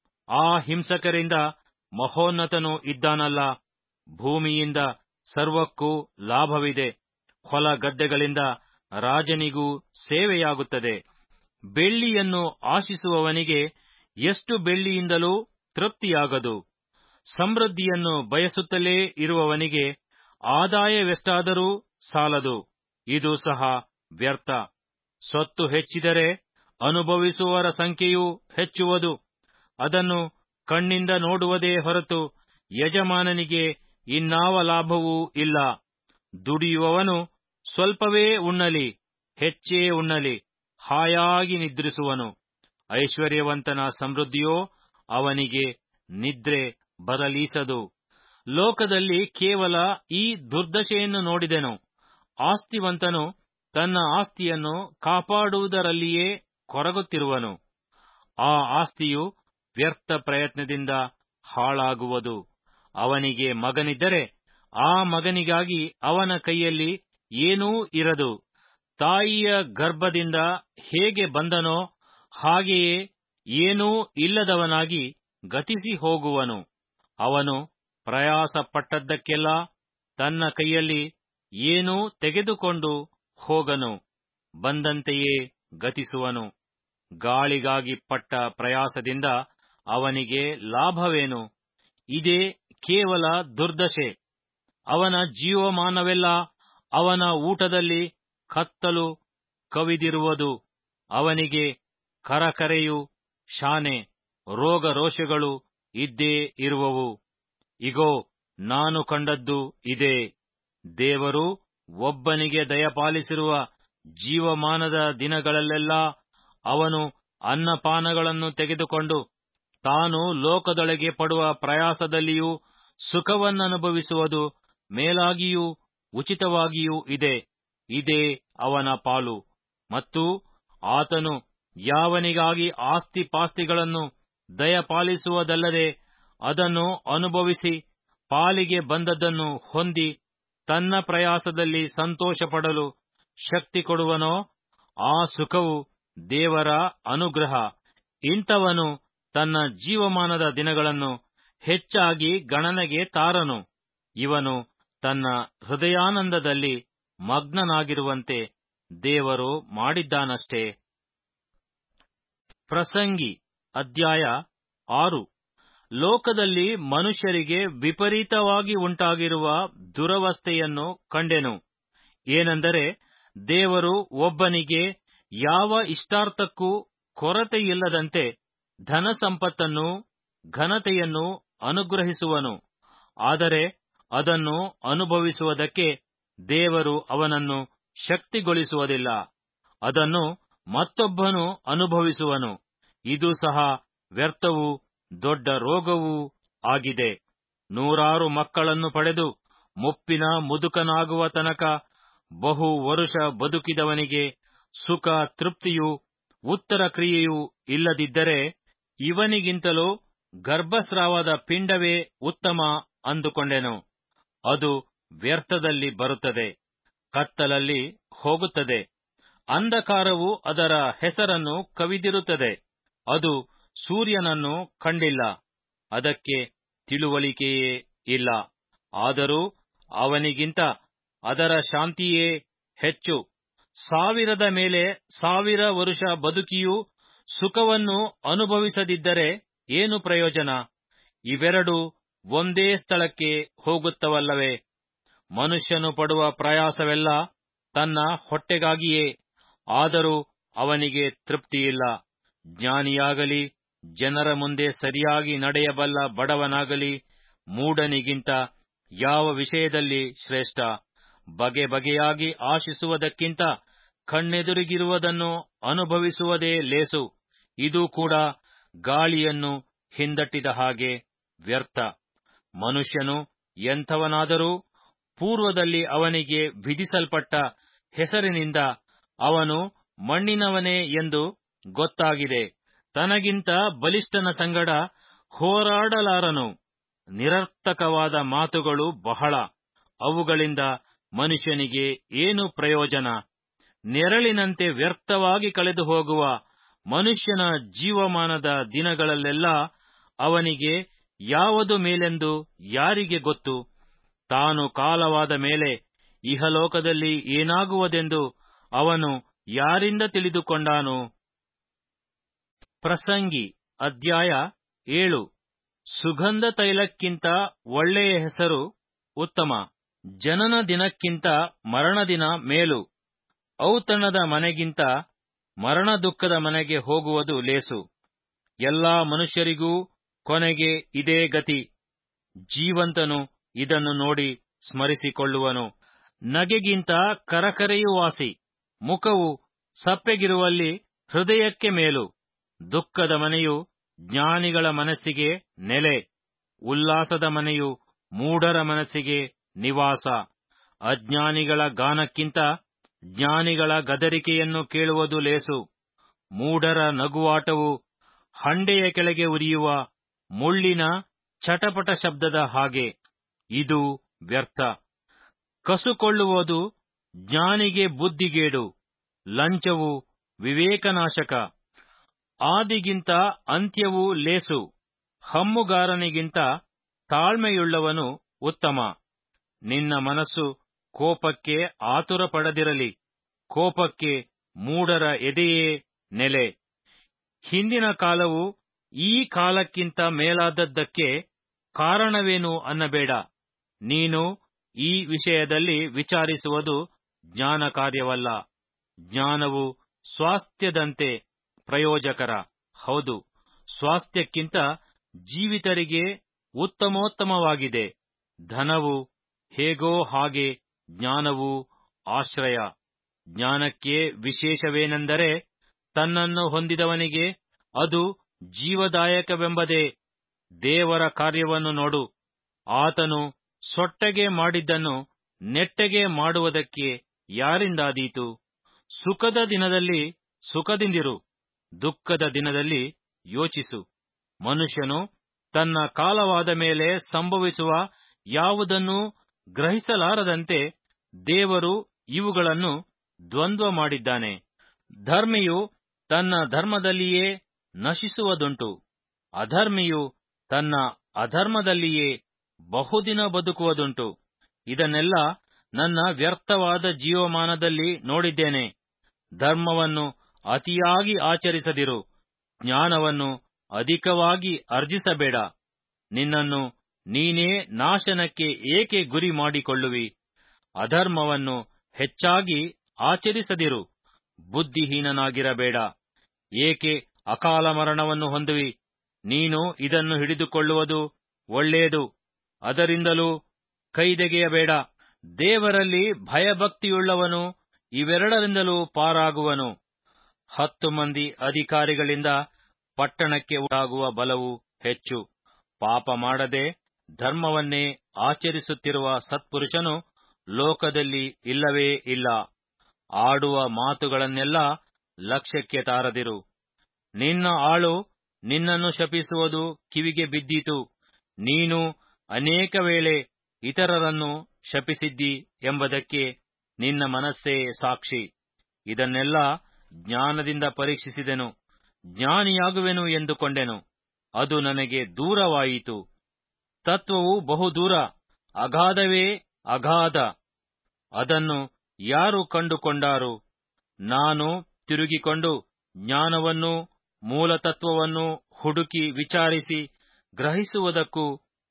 ಆ ಹಿಂಸಕರಿಂದ ಮಹೋನ್ನತನು ಇದ್ದಾನಲ್ಲ ಭೂಮಿಯಿಂದ ಸರ್ವಕ್ಕೂ ಲಾಭವಿದೆ ಹೊಲ ಗದ್ದೆಗಳಿಂದ ರಾಜನಿಗೂ ಸೇವೆಯಾಗುತ್ತದೆ ಬೆಳ್ಳಿಯನ್ನು ಆಶಿಸುವವನಿಗೆ ಎಷ್ಟು ಬೆಳ್ಳಿಯಿಂದಲೂ ತೃಪ್ತಿಯಾಗದು ಸಮೃದ್ಧಿಯನ್ನು ಬಯಸುತ್ತಲೇ ಇರುವವನಿಗೆ ಆದಾಯವೆಷ್ಟಾದರೂ ಸಾಲದು ಇದು ಸಹ ವ್ಯರ್ಥ ಸೊತ್ತು ಹೆಚ್ಚಿದರೆ ಅನುಭವಿಸುವವರ ಸಂಖ್ಯೆಯೂ ಹೆಚ್ಚುವುದು ಅದನ್ನು ಕಣ್ಣಿಂದ ನೋಡುವುದೇ ಹೊರತು ಯಜಮಾನನಿಗೆ ಇನ್ನಾವ ಲಾಭವೂ ಇಲ್ಲ ದುಡಿಯುವವನು ಸ್ವಲ್ಪವೇ ಉಣ್ಣಲಿ ಹೆಚ್ಚೇ ಉಣ್ಣಲಿ ಹಾಯಾಗಿ ನಿದ್ರಿಸುವನು ಐಶ್ವರ್ಯವಂತನ ಸಮೃದ್ಧಿಯೋ ಅವನಿಗೆ ನಿದ್ರೆ ಬರಲೀಸದು ಲೋಕದಲ್ಲಿ ಕೇವಲ ಈ ದುರ್ದಶೆಯನ್ನು ನೋಡಿದೆನು ಆಸ್ತಿವಂತನು ತನ್ನ ಆಸ್ತಿಯನ್ನು ಕಾಪಾಡುವುದರಲ್ಲಿಯೇ ಕೊರಗುತ್ತಿರುವನು ಆ ಆಸ್ತಿಯು ವ್ಯರ್ಥ ಪ್ರಯತ್ನದಿಂದ ಹಾಳಾಗುವುದು ಅವನಿಗೆ ಮಗನಿದ್ದರೆ ಆ ಮಗನಿಗಾಗಿ ಅವನ ಕೈಯಲ್ಲಿ ಏನೂ ಇರದು ತಾಯಿಯ ಗರ್ಭದಿಂದ ಹೇಗೆ ಬಂದನೋ ಹಾಗೆಯೇ ಏನೂ ಇಲ್ಲದವನಾಗಿ ಗತಿಸಿ ಹೋಗುವನು ಅವನು ಪ್ರಯಾಸ ಪಟ್ಟದ್ದಕ್ಕೆಲ್ಲ ತನ್ನ ಕೈಯಲ್ಲಿ ಏನೂ ತೆಗೆದುಕೊಂಡು ಹೋಗನು ಬಂದಂತೆಯೇ ಗತಿಸುವನು ಗಾಳಿಗಾಗಿ ಪಟ್ಟ ಪ್ರಯಾಸದಿಂದ ಅವನಿಗೆ ಲಾಭವೇನು ಇದೇ ಕೇವಲ ದುರ್ದಶೆ ಅವನ ಜೀವಮಾನವೆಲ್ಲ ಅವನ ಊಟದಲ್ಲಿ ಕತ್ತಲು ಕವಿದಿರುವುದು ಅವನಿಗೆ ಕರಕರೆಯು ಶಾನೆ ರೋಗ ರೋಷಗಳು ಇದ್ದೇ ಇರುವವು ಇಗೋ ನಾನು ಕಂಡದ್ದು ಇದೇ ದೇವರು ಒಬ್ಬನಿಗೆ ದಯಪಾಲಿಸಿರುವ ಜೀವಮಾನದ ದಿನಗಳಲ್ಲೆಲ್ಲ ಅವನು ಅನ್ನಪಾನಗಳನ್ನು ತೆಗೆದುಕೊಂಡು ತಾನು ಲೋಕದೊಳಗೆ ಪಡುವ ಪ್ರಯಾಸದಲ್ಲಿಯೂ ಸುಖವನ್ನನುಭವಿಸುವುದು ಮೇಲಾಗಿಯೂ ಉಚಿತವಾಗಿಯೂ ಇದೆ ಇದೇ ಅವನ ಪಾಲು ಮತ್ತು ಆತನು ಯಾವನಿಗಾಗಿ ಆಸ್ತಿ ಪಾಸ್ತಿಗಳನ್ನು ದಯಪಾಲಿಸುವುದಲ್ಲದೆ ಅದನ್ನು ಅನುಭವಿಸಿ ಪಾಲಿಗೆ ಬಂದದ್ದನ್ನು ಹೊಂದಿ ತನ್ನ ಪ್ರಯಾಸದಲ್ಲಿ ಸಂತೋಷಪಡಲು ಶಕ್ತಿ ಕೊಡುವನೋ ಆ ಸುಖವು ದೇವರ ಅನುಗ್ರಹ ಇಂಥವನು ತನ್ನ ಜೀವಮಾನದ ದಿನಗಳನ್ನು ಹೆಚ್ಚಾಗಿ ಗಣನೆಗೆ ತಾರನು ಇವನು ತನ್ನ ಹೃದಯಾನಂದದಲ್ಲಿ ಮಗ್ನನಾಗಿರುವಂತೆ ದೇವರು ಮಾಡಿದ್ದಾನಷ್ಟೇ ಪ್ರಸಂಗಿ ಅಧ್ಯಾಯ ಆರು ಲೋಕದಲ್ಲಿ ಮನುಷ್ಯರಿಗೆ ವಿಪರೀತವಾಗಿ ಉಂಟಾಗಿರುವ ದುರವಸ್ಥೆಯನ್ನು ಕಂಡೆನು ಏನೆಂದರೆ ದೇವರು ಒಬ್ಬನಿಗೆ ಯಾವ ಇಷ್ಟಾರ್ಥಕ್ಕೂ ಕೊರತೆಯಿಲ್ಲದಂತೆ ಧನ ಸಂಪತ್ತನ್ನು ಘನತೆಯನ್ನು ಅನುಗ್ರಹಿಸುವನು ಆದರೆ ಅದನ್ನು ಅನುಭವಿಸುವುದಕ್ಕೆ ದೇವರು ಅವನನ್ನು ಶಕ್ತಿಗೊಳಿಸುವುದಿಲ್ಲ ಅದನ್ನು ಮತ್ತೊಬ್ಬನು ಅನುಭವಿಸುವನು ಇದು ಸಹ ವ್ಯರ್ಥವೂ ದೊಡ್ಡ ರೋಗವೂ ಆಗಿದೆ ನೂರಾರು ಮಕ್ಕಳನ್ನು ಪಡೆದು ಮುಪ್ಪಿನ ಮುದುಕನಾಗುವ ತನಕ ಬಹು ವರುಷ ಬದುಕಿದವನಿಗೆ ಸುಖ ತೃಪ್ತಿಯೂ ಉತ್ತರ ಕ್ರಿಯೆಯೂ ಇಲ್ಲದಿದ್ದರೆ ಇವನಿಗಿಂತಲೂ ಗರ್ಭಸ್ರಾವದ ಪಿಂಡವೇ ಉತ್ತಮ ಅಂದುಕೊಂಡೆನು ಅದು ವ್ಯರ್ಥದಲ್ಲಿ ಬರುತ್ತದೆ ಕತ್ತಲಲ್ಲಿ ಹೋಗುತ್ತದೆ ಅಂಧಕಾರವು ಅದರ ಹೆಸರನ್ನು ಕವಿದಿರುತ್ತದೆ ಅದು ಸೂರ್ಯನನ್ನು ಕಂಡಿಲ್ಲ ಅದಕ್ಕೆ ತಿಳುವಳಿಕೆಯೇ ಇಲ್ಲ ಆದರೂ ಅವನಿಗಿಂತ ಅದರ ಶಾಂತಿಯೇ ಹೆಚ್ಚು ಸಾವಿರದ ಮೇಲೆ ಸಾವಿರ ವರುಷ ಬದುಕಿಯೂ ಸುಖವನ್ನು ಅನುಭವಿಸದಿದ್ದರೆ ಏನು ಪ್ರಯೋಜನ ಇವೆರಡು ಒಂದೇ ಸ್ಥಳಕ್ಕೆ ಹೋಗುತ್ತವಲ್ಲವೇ ಮನುಷ್ಯನು ಪಡುವ ಪ್ರಯಾಸವೆಲ್ಲ ತನ್ನ ಹೊಟ್ಟೆಗಾಗಿಯೇ ಆದರೂ ಅವನಿಗೆ ತೃಪ್ತಿಯಿಲ್ಲ ಜ್ಞಾನಿಯಾಗಲಿ ಜನರ ಮುಂದೆ ಸರಿಯಾಗಿ ನಡೆಯಬಲ್ಲ ಬಡವನಾಗಲಿ ಮೂಢನಿಗಿಂತ ಯಾವ ವಿಷಯದಲ್ಲಿ ಶ್ರೇಷ್ಠ ಬಗೆ ಬಗೆಯಾಗಿ ಆಶಿಸುವುದಕ್ಕಿಂತ ಕಣ್ಣೆದುರಿಗಿರುವುದನ್ನು ಅನುಭವಿಸುವುದೇ ಲೇಸು ಇದು ಕೂಡ ಗಾಳಿಯನ್ನು ಹಿಂದಟ್ಟಿದ ಹಾಗೆ ವ್ಯರ್ಥ ಮನುಷ್ಯನು ಎಂಥವನಾದರೂ ಪೂರ್ವದಲ್ಲಿ ಅವನಿಗೆ ವಿಧಿಸಲ್ಪಟ್ಟ ಹೆಸರಿನಿಂದ ಅವನು ಮಣ್ಣಿನವನೇ ಎಂದು ಗೊತ್ತಾಗಿದೆ ತನಗಿಂತ ಬಲಿಷ್ಠನ ಸಂಗಡ ಹೋರಾಡಲಾರನು ನಿರರ್ಥಕವಾದ ಮಾತುಗಳು ಬಹಳ ಅವುಗಳಿಂದ ಮನುಷ್ಯನಿಗೆ ಏನು ಪ್ರಯೋಜನ ನೆರಳಿನಂತೆ ವ್ಯರ್ಥವಾಗಿ ಕಳೆದು ಹೋಗುವ ಮನುಷ್ಯನ ಜೀವಮಾನದ ದಿನಗಳಲ್ಲೆಲ್ಲ ಅವನಿಗೆ ಯಾವುದು ಮೇಲೆಂದು ಯಾರಿಗೆ ಗೊತ್ತು ತಾನು ಕಾಲವಾದ ಮೇಲೆ ಇಹಲೋಕದಲ್ಲಿ ಏನಾಗುವುದೆಂದು ಅವನು ಯಾರಿಂದ ತಿಳಿದುಕೊಂಡಾನು ಪ್ರಸಂಗಿ ಅಧ್ಯಾಯ ಏಳು ಸುಗಂಧ ತೈಲಕ್ಕಿಂತ ಒಳ್ಳೆಯ ಹೆಸರು ಉತ್ತಮ ಜನನ ದಿನಕ್ಕಿಂತ ಮರಣದಿನ ಮೇಲು ಔತಣದ ಮನೆಗಿಂತ ಮರಣ ದುಃಖದ ಮನೆಗೆ ಹೋಗುವುದು ಲೇಸು ಎಲ್ಲಾ ಮನುಷ್ಯರಿಗೂ ಕೊನೆಗೆ ಇದೇ ಗತಿ ಜೀವಂತನು ಇದನ್ನು ನೋಡಿ ಸ್ಮರಿಸಿಕೊಳ್ಳುವನು ನಗೆಗಿಂತ ಕರಕರೆಯು ವಾಸಿ ಮುಖವು ಸಪ್ಪೆಗಿರುವಲ್ಲಿ ಹೃದಯಕ್ಕೆ ಮೇಲು ದುಃಖದ ಮನೆಯು ಜ್ಞಾನಿಗಳ ಮನಸ್ಸಿಗೆ ನೆಲೆ ಉಲ್ಲಾಸದ ಮನೆಯು ಮೂಢರ ಮನಸ್ಸಿಗೆ ನಿವಾಸ ಅಜ್ಞಾನಿಗಳ ಗಾನಕ್ಕಿಂತ ಜ್ಞಾನಿಗಳ ಗದರಿಕೆಯನ್ನು ಕೇಳುವುದು ಲೇಸು ಮೂಢರ ನಗುವಾಟವು ಹಂಡೆಯ ಕೆಳಗೆ ಉರಿಯುವ ಮುಳ್ಳಿನ ಚಟಪಟ ಶಬ್ದದ ಹಾಗೆ ಇದು ವ್ಯರ್ಥ ಕಸುಕೊಳ್ಳುವುದು ಜ್ಞಾನಿಗೆ ಬುದ್ಧಿಗೇಡು ಲಂಚವು ವಿವೇಕನಾಶಕ ಆದಿಗಿಂತ ಅಂತ್ಯವೂ ಲೇಸು ಹಮ್ಮುಗಾರನಿಗಿಂತ ತಾಳ್ಮೆಯುಳ್ಳವನು ಉತ್ತಮ ನಿನ್ನ ಮನಸ್ಸು ಕೋಪಕ್ಕೆ ಆತುರ ಪಡದಿರಲಿ ಕೋಪಕ್ಕೆ ಮೂಢರ ಎದೆಯೇ ನೆಲೆ ಹಿಂದಿನ ಕಾಲವು ಈ ಕಾಲಕ್ಕಿಂತ ಮೇಲಾದದ್ದಕ್ಕೆ ಕಾರಣವೇನು ಅನ್ನಬೇಡ ನೀನು ಈ ವಿಷಯದಲ್ಲಿ ವಿಚಾರಿಸುವುದು ಜ್ಞಾನ ಕಾರ್ಯವಲ್ಲ ಜ್ಞಾನವು ಸ್ವಾಸ್ಥ್ಯದಂತೆ ಪ್ರಯೋಜಕರ ಹೌದು ಸ್ವಾಸ್ಥ್ಯಕ್ಕಿಂತ ಜೀವಿತರಿಗೆ ಉತ್ತಮೋತ್ತಮವಾಗಿದೆ ಧನವು ಹೇಗೋ ಹಾಗೆ ಜ್ಞಾನವು ಆಶ್ರಯ ಜ್ಞಾನಕ್ಕೆ ವಿಶೇಷವೇನೆಂದರೆ ತನ್ನನ್ನು ಹೊಂದಿದವನಿಗೆ ಅದು ಜೀವದಾಯಕವೆಂಬುದೇ ದೇವರ ಕಾರ್ಯವನ್ನು ನೋಡು ಆತನು ಸೊಟ್ಟಗೆ ಮಾಡಿದ್ದನ್ನು ನೆಟ್ಟಗೆ ಮಾಡುವುದಕ್ಕೆ ಯಾರಿಂದಾದೀತು ಸುಖದ ದಿನದಲ್ಲಿ ಸುಖದಿಂದಿರು ದುಃಖದ ದಿನದಲ್ಲಿ ಯೋಚಿಸು ಮನುಷ್ಯನು ತನ್ನ ಕಾಲವಾದ ಮೇಲೆ ಸಂಭವಿಸುವ ಯಾವುದನ್ನೂ ಗ್ರಹಿಸಲಾರದಂತೆ ದೇವರು ಇವುಗಳನ್ನು ದ್ವಂದ್ವ ಮಾಡಿದ್ದಾನೆ ಧರ್ಮಿಯು ತನ್ನ ಧರ್ಮದಲ್ಲಿಯೇ ನಶಿಸುವುದುಂಟು ಅಧರ್ಮಿಯು ತನ್ನ ಅಧರ್ಮದಲ್ಲಿಯೇ ಬಹುದಿನ ಬದುಕುವುದುಂಟು ಇದನ್ನೆಲ್ಲ ನನ್ನ ವ್ಯರ್ಥವಾದ ಜೀವಮಾನದಲ್ಲಿ ನೋಡಿದ್ದೇನೆ ಧರ್ಮವನ್ನು ಅತಿಯಾಗಿ ಆಚರಿಸದಿರು ಜ್ಞಾನವನ್ನು ಅಧಿಕವಾಗಿ ಅರ್ಜಿಸಬೇಡ ನಿನ್ನನ್ನು ನೀನೇ ನಾಶನಕ್ಕೆ ಏಕೆ ಗುರಿ ಮಾಡಿಕೊಳ್ಳುವಿ ಅಧರ್ಮವನ್ನು ಹೆಚ್ಚಾಗಿ ಆಚರಿಸದಿರು ಬುದ್ಧಿಹೀನನಾಗಿರಬೇಡ ಏಕೆ ಅಕಾಲ ಮರಣವನ್ನು ಹೊಂದುವಿ ನೀನು ಇದನ್ನು ಹಿಡಿದುಕೊಳ್ಳುವುದು ಒಳ್ಳೆಯದು ಅದರಿಂದಲೂ ಕೈದೆಗೆಯಬೇಡ ದೇವರಲ್ಲಿ ಭಯಭಕ್ತಿಯುಳ್ಳವನು ಇವೆರಡರಿಂದಲೂ ಪಾರಾಗುವನು ಹತ್ತು ಮಂದಿ ಅಧಿಕಾರಿಗಳಿಂದ ಪಟ್ಟಣಕ್ಕೆ ಉಂಟಾಗುವ ಬಲವು ಹೆಚ್ಚು ಪಾಪ ಮಾಡದೆ ಧರ್ಮವನ್ನೇ ಆಚರಿಸುತ್ತಿರುವ ಸತ್ಪುರುಷನು ಲೋಕದಲ್ಲಿ ಇಲ್ಲವೇ ಇಲ್ಲ ಆಡುವ ಮಾತುಗಳನ್ನೆಲ್ಲ ಲಕ್ಷ್ಯಕ್ಕೆ ತಾರದಿರು ನಿನ್ನ ಆಳು ನಿನ್ನನ್ನು ಶಪಿಸುವುದು ಕಿವಿಗೆ ಬಿದ್ದೀತು ನೀನು ಅನೇಕ ವೇಳೆ ಇತರರನ್ನು ಶಪಿಸಿದ್ದಿ ಎಂಬುದಕ್ಕೆ ನಿನ್ನ ಮನಸ್ಸೇ ಸಾಕ್ಷಿ ಇದನ್ನೆಲ್ಲ ಜ್ಞಾನದಿಂದ ಪರೀಕ್ಷಿಸಿದೆನು ಜ್ಞಾನಿಯಾಗುವೆನು ಎಂದುಕೊಂಡೆನು ಅದು ನನಗೆ ದೂರವಾಯಿತು ತತ್ವವು ಬಹುದೂರ ಅಗಾಧವೇ ಅಗಾಧ ಅದನ್ನು ಯಾರು ಕಂಡುಕೊಂಡಾರು ನಾನು ತಿರುಗಿಕೊಂಡು ಜ್ಞಾನವನ್ನು ಮೂಲತತ್ವವನ್ನು ಹುಡುಕಿ ವಿಚಾರಿಸಿ ಗ್ರಹಿಸುವುದಕ್ಕೂ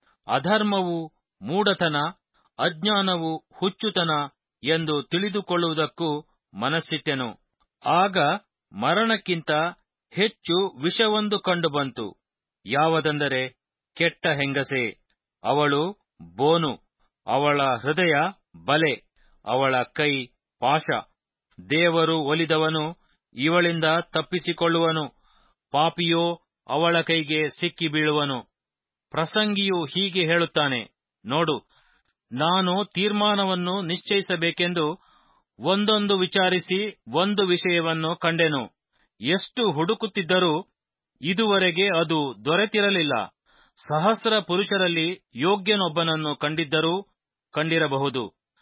ಅಧರ್ಮವು ಮೂಢತನ ಅಜ್ಞಾನವು ಹುಚ್ಚುತನ ಎಂದು ತಿಳಿದುಕೊಳ್ಳುವುದಕ್ಕೂ ಮನಸ್ಸಿಟ್ಟೆನು ಆಗ ಮರಣಕ್ಕಿಂತ ಹೆಚ್ಚು ವಿಷವೊಂದು ಕಂಡುಬಂತು ಯಾವುದೆಂದರೆ ಕೆಟ್ಟ ಹೆಂಗಸೆ ಅವಳು ಬೋನು ಅವಳ ಹೃದಯ ಬಲೆ ಅವಳ ಕೈ ಪಾಶ ದೇವರು ಒಲಿದವನು ಇವಳಿಂದ ತಪ್ಪಿಸಿಕೊಳ್ಳುವನು ಪಾಪಿಯೋ ಅವಳ ಕೈಗೆ ಸಿಕ್ಕಿ ಬೀಳುವನು ಪ್ರಸಂಗಿಯು ಹೀಗೆ ಹೇಳುತ್ತಾನೆ ನೋಡು ನಾನು ತೀರ್ಮಾನವನ್ನು ನಿಶ್ಚಯಿಸಬೇಕೆಂದು ಒಂದೊಂದು ವಿಚಾರಿಸಿ ಒಂದು ವಿಷಯವನ್ನು ಕಂಡೆನು ಎಷ್ಟು ಹುಡುಕುತ್ತಿದ್ದರೂ ಇದುವರೆಗೆ ಅದು ದೊರೆತಿರಲಿಲ್ಲ ಸಹಸ್ರ ಪುರುಷರಲ್ಲಿ ಯೋಗ್ಯನೊಬ್ಬನನ್ನು ಕಂಡಿದ್ದರೂ ಕಂಡಿರಬಹುದು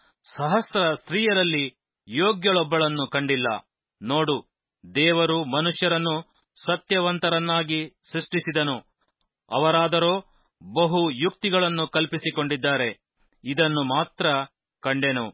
ಸಹಸ್ರ ಸ್ತ್ರೀಯರಲ್ಲಿ ಯೋಗ್ಯಳೊಬ್ಬಳನ್ನು ಕಂಡಿಲ್ಲ ನೋಡು ದೇವರು ಮನುಷ್ಯರನ್ನು ಸತ್ಯವಂತರನ್ನಾಗಿ ಸೃಷ್ಟಿಸಿದನು ಅವರಾದರೋ ಬಹು ಯುಕ್ತಿಗಳನ್ನು ಕಲ್ಪಿಸಿಕೊಂಡಿದ್ದಾರೆ ಇದನ್ನು ಮಾತ್ರ ಕಂಡೆನು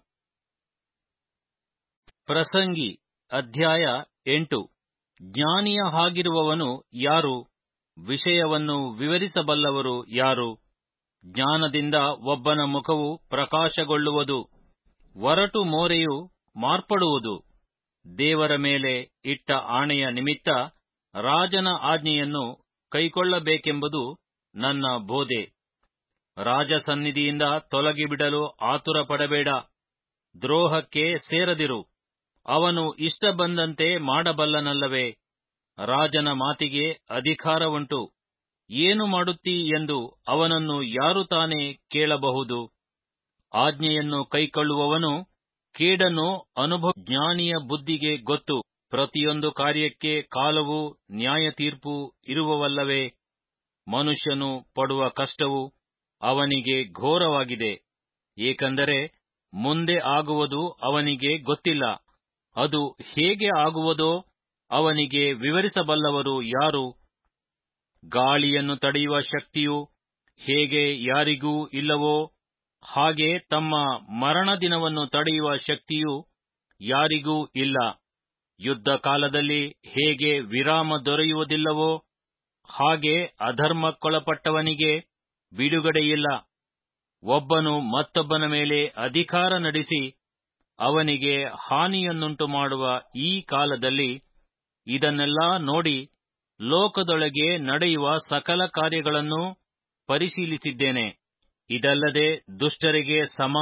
ಪ್ರಸಂಗಿ ಅಧ್ಯಾಯ ಎಂಟು ಜ್ಞಾನಿಯ ಹಾಗಿರುವವನು ಯಾರು ವಿಷಯವನ್ನು ವಿವರಿಸಬಲ್ಲವರು ಯಾರು ಜ್ಞಾನದಿಂದ ಒಬ್ಬನ ಮುಖವು ಪ್ರಕಾಶಗೊಳ್ಳುವುದು ಒರಟು ಮೋರೆಯು ಮಾರ್ಪಡುವುದು ದೇವರ ಮೇಲೆ ಇಟ್ಟ ಆಣೆಯ ನಿಮಿತ್ತ ರಾಜನ ಆಜ್ಞೆಯನ್ನು ಕೈಕೊಳ್ಳಬೇಕೆಂಬುದು ನನ್ನ ಬೋಧೆ ರಾಜಸನ್ನಿಧಿಯಿಂದ ತೊಲಗಿಬಿಡಲು ಆತುರ ಪಡಬೇಡ ದ್ರೋಹಕ್ಕೆ ಸೇರದಿರು ಅವನು ಇಷ್ಟ ಬಂದಂತೆ ಮಾಡಬಲ್ಲನಲ್ಲವೇ ರಾಜನ ಮಾತಿಗೆ ಅಧಿಕಾರವುಂಟು ಏನು ಮಾಡುತ್ತೀ ಎಂದು ಅವನನ್ನು ಯಾರು ತಾನೇ ಕೇಳಬಹುದು ಆಜ್ಞೆಯನ್ನು ಕೈಕೊಳ್ಳುವವನು ಕೇಡನ್ನು ಅನುಭವ ಜ್ಞಾನಿಯ ಬುದ್ಧಿಗೆ ಗೊತ್ತು ಪ್ರತಿಯೊಂದು ಕಾರ್ಯಕ್ಕೆ ಕಾಲವು ನ್ಯಾಯ ತೀರ್ಪು ಇರುವವಲ್ಲವೇ ಮನುಷ್ಯನು ಪಡುವ ಕಷ್ಟವು ಅವನಿಗೆ ಘೋರವಾಗಿದೆ ಏಕೆಂದರೆ ಮುಂದೆ ಆಗುವುದು ಅವನಿಗೆ ಗೊತ್ತಿಲ್ಲ ಅದು ಹೇಗೆ ಆಗುವುದೋ ಅವನಿಗೆ ವಿವರಿಸಬಲ್ಲವರು ಯಾರು ಗಾಳಿಯನ್ನು ತಡೆಯುವ ಶಕ್ತಿಯು ಹೇಗೆ ಯಾರಿಗೂ ಇಲ್ಲವೋ ಹಾಗೆ ತಮ್ಮ ಮರಣ ದಿನವನ್ನು ತಡೆಯುವ ಶಕ್ತಿಯು ಯಾರಿಗೂ ಇಲ್ಲ ಯುದ್ಧ ಕಾಲದಲ್ಲಿ ಹೇಗೆ ವಿರಾಮ ದೊರೆಯುವುದಿಲ್ಲವೋ ಹಾಗೆ ಅಧರ್ಮಕ್ಕೊಳಪಟ್ಟವನಿಗೆ ಬಿಡುಗಡೆಯಿಲ್ಲ ಒಬ್ಬನು ಮತ್ತೊಬ್ಬನ ಮೇಲೆ ಅಧಿಕಾರ ನಡೆಸಿ ಅವನಿಗೆ ಹಾನಿಯನ್ನುಂಟು ಮಾಡುವ ಈ ಕಾಲದಲ್ಲಿ ಇದನ್ನೆಲ್ಲ ನೋಡಿ ಲೋಕದೊಳಗೆ ನಡೆಯುವ ಸಕಲ ಕಾರ್ಯಗಳನ್ನು ಪರಿಶೀಲಿಸಿದ್ದೇನೆ ಇದಲ್ಲದೆ ದುಷ್ಟರಿಗೆ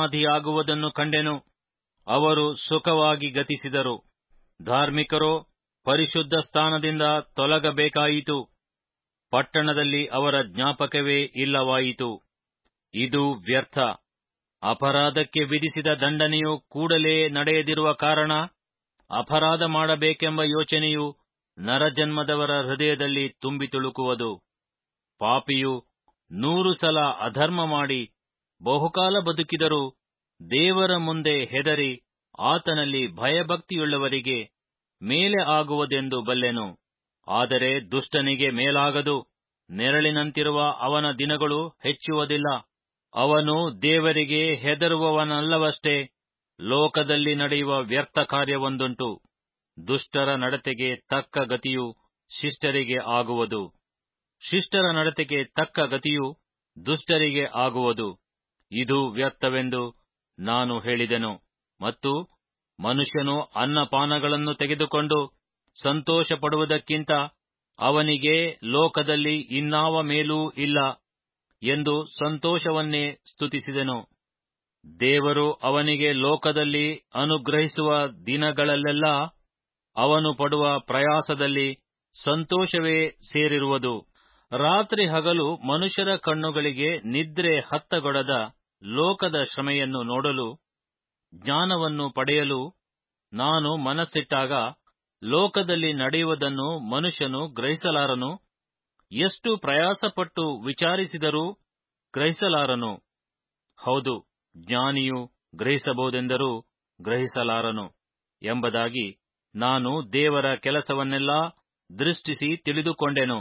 ಸಮಾಧಿಯಾಗುವುದನ್ನು ಕಂಡೆನು ಅವರು ಸುಖವಾಗಿ ಗತಿಸಿದರು ಧಾರ್ಮಿಕರೋ ಪರಿಶುದ್ಧ ಸ್ಥಾನದಿಂದ ತೊಲಗಬೇಕಾಯಿತು ಪಟ್ಟಣದಲ್ಲಿ ಅವರ ಜ್ಞಾಪಕವೇ ಇಲ್ಲವಾಯಿತು ಇದು ವ್ಯರ್ಥ ಅಪರಾಧಕ್ಕೆ ವಿಧಿಸಿದ ದಂಡನೆಯು ಕೂಡಲೇ ನಡೆಯದಿರುವ ಕಾರಣ ಅಪರಾಧ ಮಾಡಬೇಕೆಂಬ ಯೋಚನೆಯು ನರಜನ್ಮದವರ ಹೃದಯದಲ್ಲಿ ತುಂಬಿ ತುಳುಕುವುದು ಪಾಪಿಯು ನೂರು ಸಲ ಅಧರ್ಮ ಮಾಡಿ ಬಹುಕಾಲ ಬದುಕಿದರೂ ದೇವರ ಮುಂದೆ ಹೆದರಿ ಆತನಲ್ಲಿ ಭಯಭಕ್ತಿಯುಳ್ಳವರಿಗೆ ಮೇಲೆ ಆಗುವುದೆಂದು ಬಲ್ಲೆನು ಆದರೆ ದುಷ್ಟನಿಗೆ ಮೇಲಾಗದು ನೆರಳಿನಂತಿರುವ ಅವನ ದಿನಗಳು ಹೆಚ್ಚುವುದಿಲ್ಲ ಅವನು ದೇವರಿಗೆ ಹೆದರುವವನಲ್ಲವಷ್ಟೇ ಲೋಕದಲ್ಲಿ ನಡೆಯುವ ವ್ಯರ್ಥ ಕಾರ್ಯವೊಂದುಂಟು ದುಷ್ಟರ ನಡತೆಗೆ ತಕ್ಕ ಗತಿಯು ಶಿಷ್ಟರಿಗೆ ಆಗುವುದು ಶಿಷ್ಟರ ನಡತೆಗೆ ತಕ್ಕ ಗತಿಯು ದುಷ್ಟರಿಗೆ ಆಗುವುದು ಇದು ವ್ಯರ್ಥವೆಂದು ನಾನು ಹೇಳಿದೆನು ಮತ್ತು ಮನುಷ್ಯನು ಅನ್ನಪಾನಗಳನ್ನು ತೆಗೆದುಕೊಂಡು ಸಂತೋಷಪಡುವುದಕ್ಕಿಂತ ಅವನಿಗೆ ಲೋಕದಲ್ಲಿ ಇನ್ನಾವ ಮೇಲೂ ಇಲ್ಲ ಎಂದು ಸಂತೋಷವನ್ನೇ ಸ್ತುತಿಸಿದೆನು ದೇವರು ಅವನಿಗೆ ಲೋಕದಲ್ಲಿ ಅನುಗ್ರಹಿಸುವ ದಿನಗಳಲ್ಲೆಲ್ಲ ಅವನು ಪಡುವ ಪ್ರಯಾಸದಲ್ಲಿ ಸಂತೋಷವೇ ಸೇರಿರುವುದು ರಾತ್ರಿ ಹಗಲು ಮನುಷ್ಯರ ಕಣ್ಣುಗಳಿಗೆ ನಿದ್ರೆ ಹತ್ತಗೊಡದ ಲೋಕದ ಶ್ರಮೆಯನ್ನು ನೋಡಲು ಜ್ಞಾನವನ್ನು ಪಡೆಯಲು ನಾನು ಮನಸ್ಸಿಟ್ಟಾಗ ಲೋಕದಲ್ಲಿ ನಡೆಯುವುದನ್ನು ಮನುಷ್ಯನು ಗ್ರಹಿಸಲಾರನು ಎಷ್ಟು ಪ್ರಯಾಸಪಟ್ಟು ವಿಚಾರಿಸಿದರೂ ಗ್ರಹಿಸಲಾರನು ಹೌದು ಜ್ಞಾನಿಯು ಗ್ರಹಿಸಬಹುದೆಂದರೂ ಗ್ರಹಿಸಲಾರನು ಎಂಬುದಾಗಿ ನಾನು ದೇವರ ಕೆಲಸವನ್ನೆಲ್ಲಾ ದೃಷ್ಟಿಸಿ ತಿಳಿದುಕೊಂಡೆನು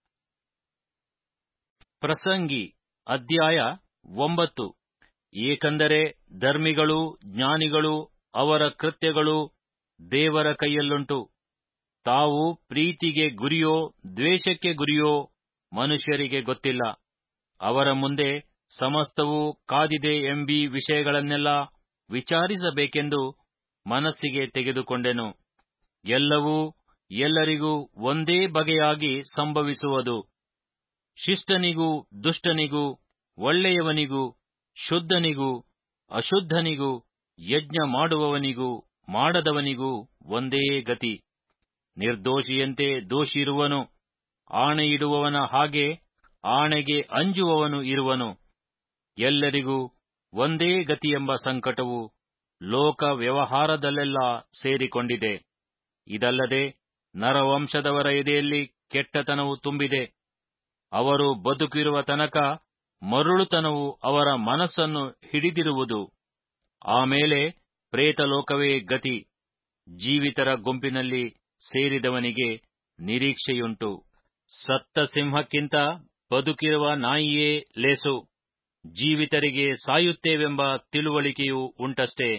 ಪ್ರಸಂಗಿ ಅಧ್ಯಾಯ ಒಂಬತ್ತು ಏಕೆಂದರೆ ಧರ್ಮಿಗಳು ಜ್ಞಾನಿಗಳು ಅವರ ಕೃತ್ಯಗಳು ದೇವರ ಕೈಯಲ್ಲುಂಟು ತಾವು ಪ್ರೀತಿಗೆ ಗುರಿಯೋ ದ್ವೇಷಕ್ಕೆ ಗುರಿಯೋ ಮನುಷ್ಯರಿಗೆ ಗೊತ್ತಿಲ್ಲ ಅವರ ಮುಂದೆ ಸಮಸ್ತವೂ ಕಾದಿದೆ ಎಂಬೀ ವಿಷಯಗಳನ್ನೆಲ್ಲ ವಿಚಾರಿಸಬೇಕೆಂದು ಮನಸ್ಸಿಗೆ ತೆಗೆದುಕೊಂಡೆನು ಎಲ್ಲವೂ ಎಲ್ಲರಿಗೂ ಒಂದೇ ಬಗೆಯಾಗಿ ಸಂಭವಿಸುವುದು ಶಿಷ್ಟನಿಗೂ ದುಷ್ಟನಿಗೂ ಒಳ್ಳೆಯವನಿಗೂ ಶುದ್ಧನಿಗೂ ಅಶುದ್ಧನಿಗೂ ಯಜ್ಞ ಮಾಡುವವನಿಗೂ ಮಾಡದವನಿಗೂ ಒಂದೇ ಗತಿ ನಿರ್ದೋಷಿಯಂತೆ ದೋಷಿಯಿರುವನು ಆಣೆಯಿಡುವವನ ಹಾಗೆ ಆಣೆಗೆ ಅಂಜುವವನು ಇರುವನು ಎಲ್ಲರಿಗೂ ಒಂದೇ ಗತಿಯೆಂಬ ಸಂಕಟವು ಲೋಕ ವ್ಯವಹಾರದಲ್ಲೆಲ್ಲ ಸೇರಿಕೊಂಡಿದೆ ಇದಲ್ಲದೆ ನರವಂಶದವರ ಎದೆಯಲ್ಲಿ ಕೆಟ್ಟತನವು ತುಂಬಿದೆ ಅವರು ಬದುಕಿರುವ ತನಕ ಮರುಳುತನವು ಅವರ ಮನಸ್ಸನ್ನು ಹಿಡಿದಿರುವುದು ಆಮೇಲೆ ಪ್ರೇತಲೋಕವೇ ಗತಿ ಜೀವಿತರ ಗುಂಪಿನಲ್ಲಿ ಸೇರಿದವನಿಗೆ ನಿರೀಕ್ಷೆಯುಂಟು ಸತ್ತ ಸಿಂಹಕ್ಕಿಂತ ಬದುಕಿರುವ ನಾಯಿಯೇ ಲೇಸು ಜೀವಿತರಿಗೆ ಸಾಯುತ್ತೇವೆಂಬ ತಿಳುವಳಿಕೆಯೂ ಉಂಟಷ್ಟೇ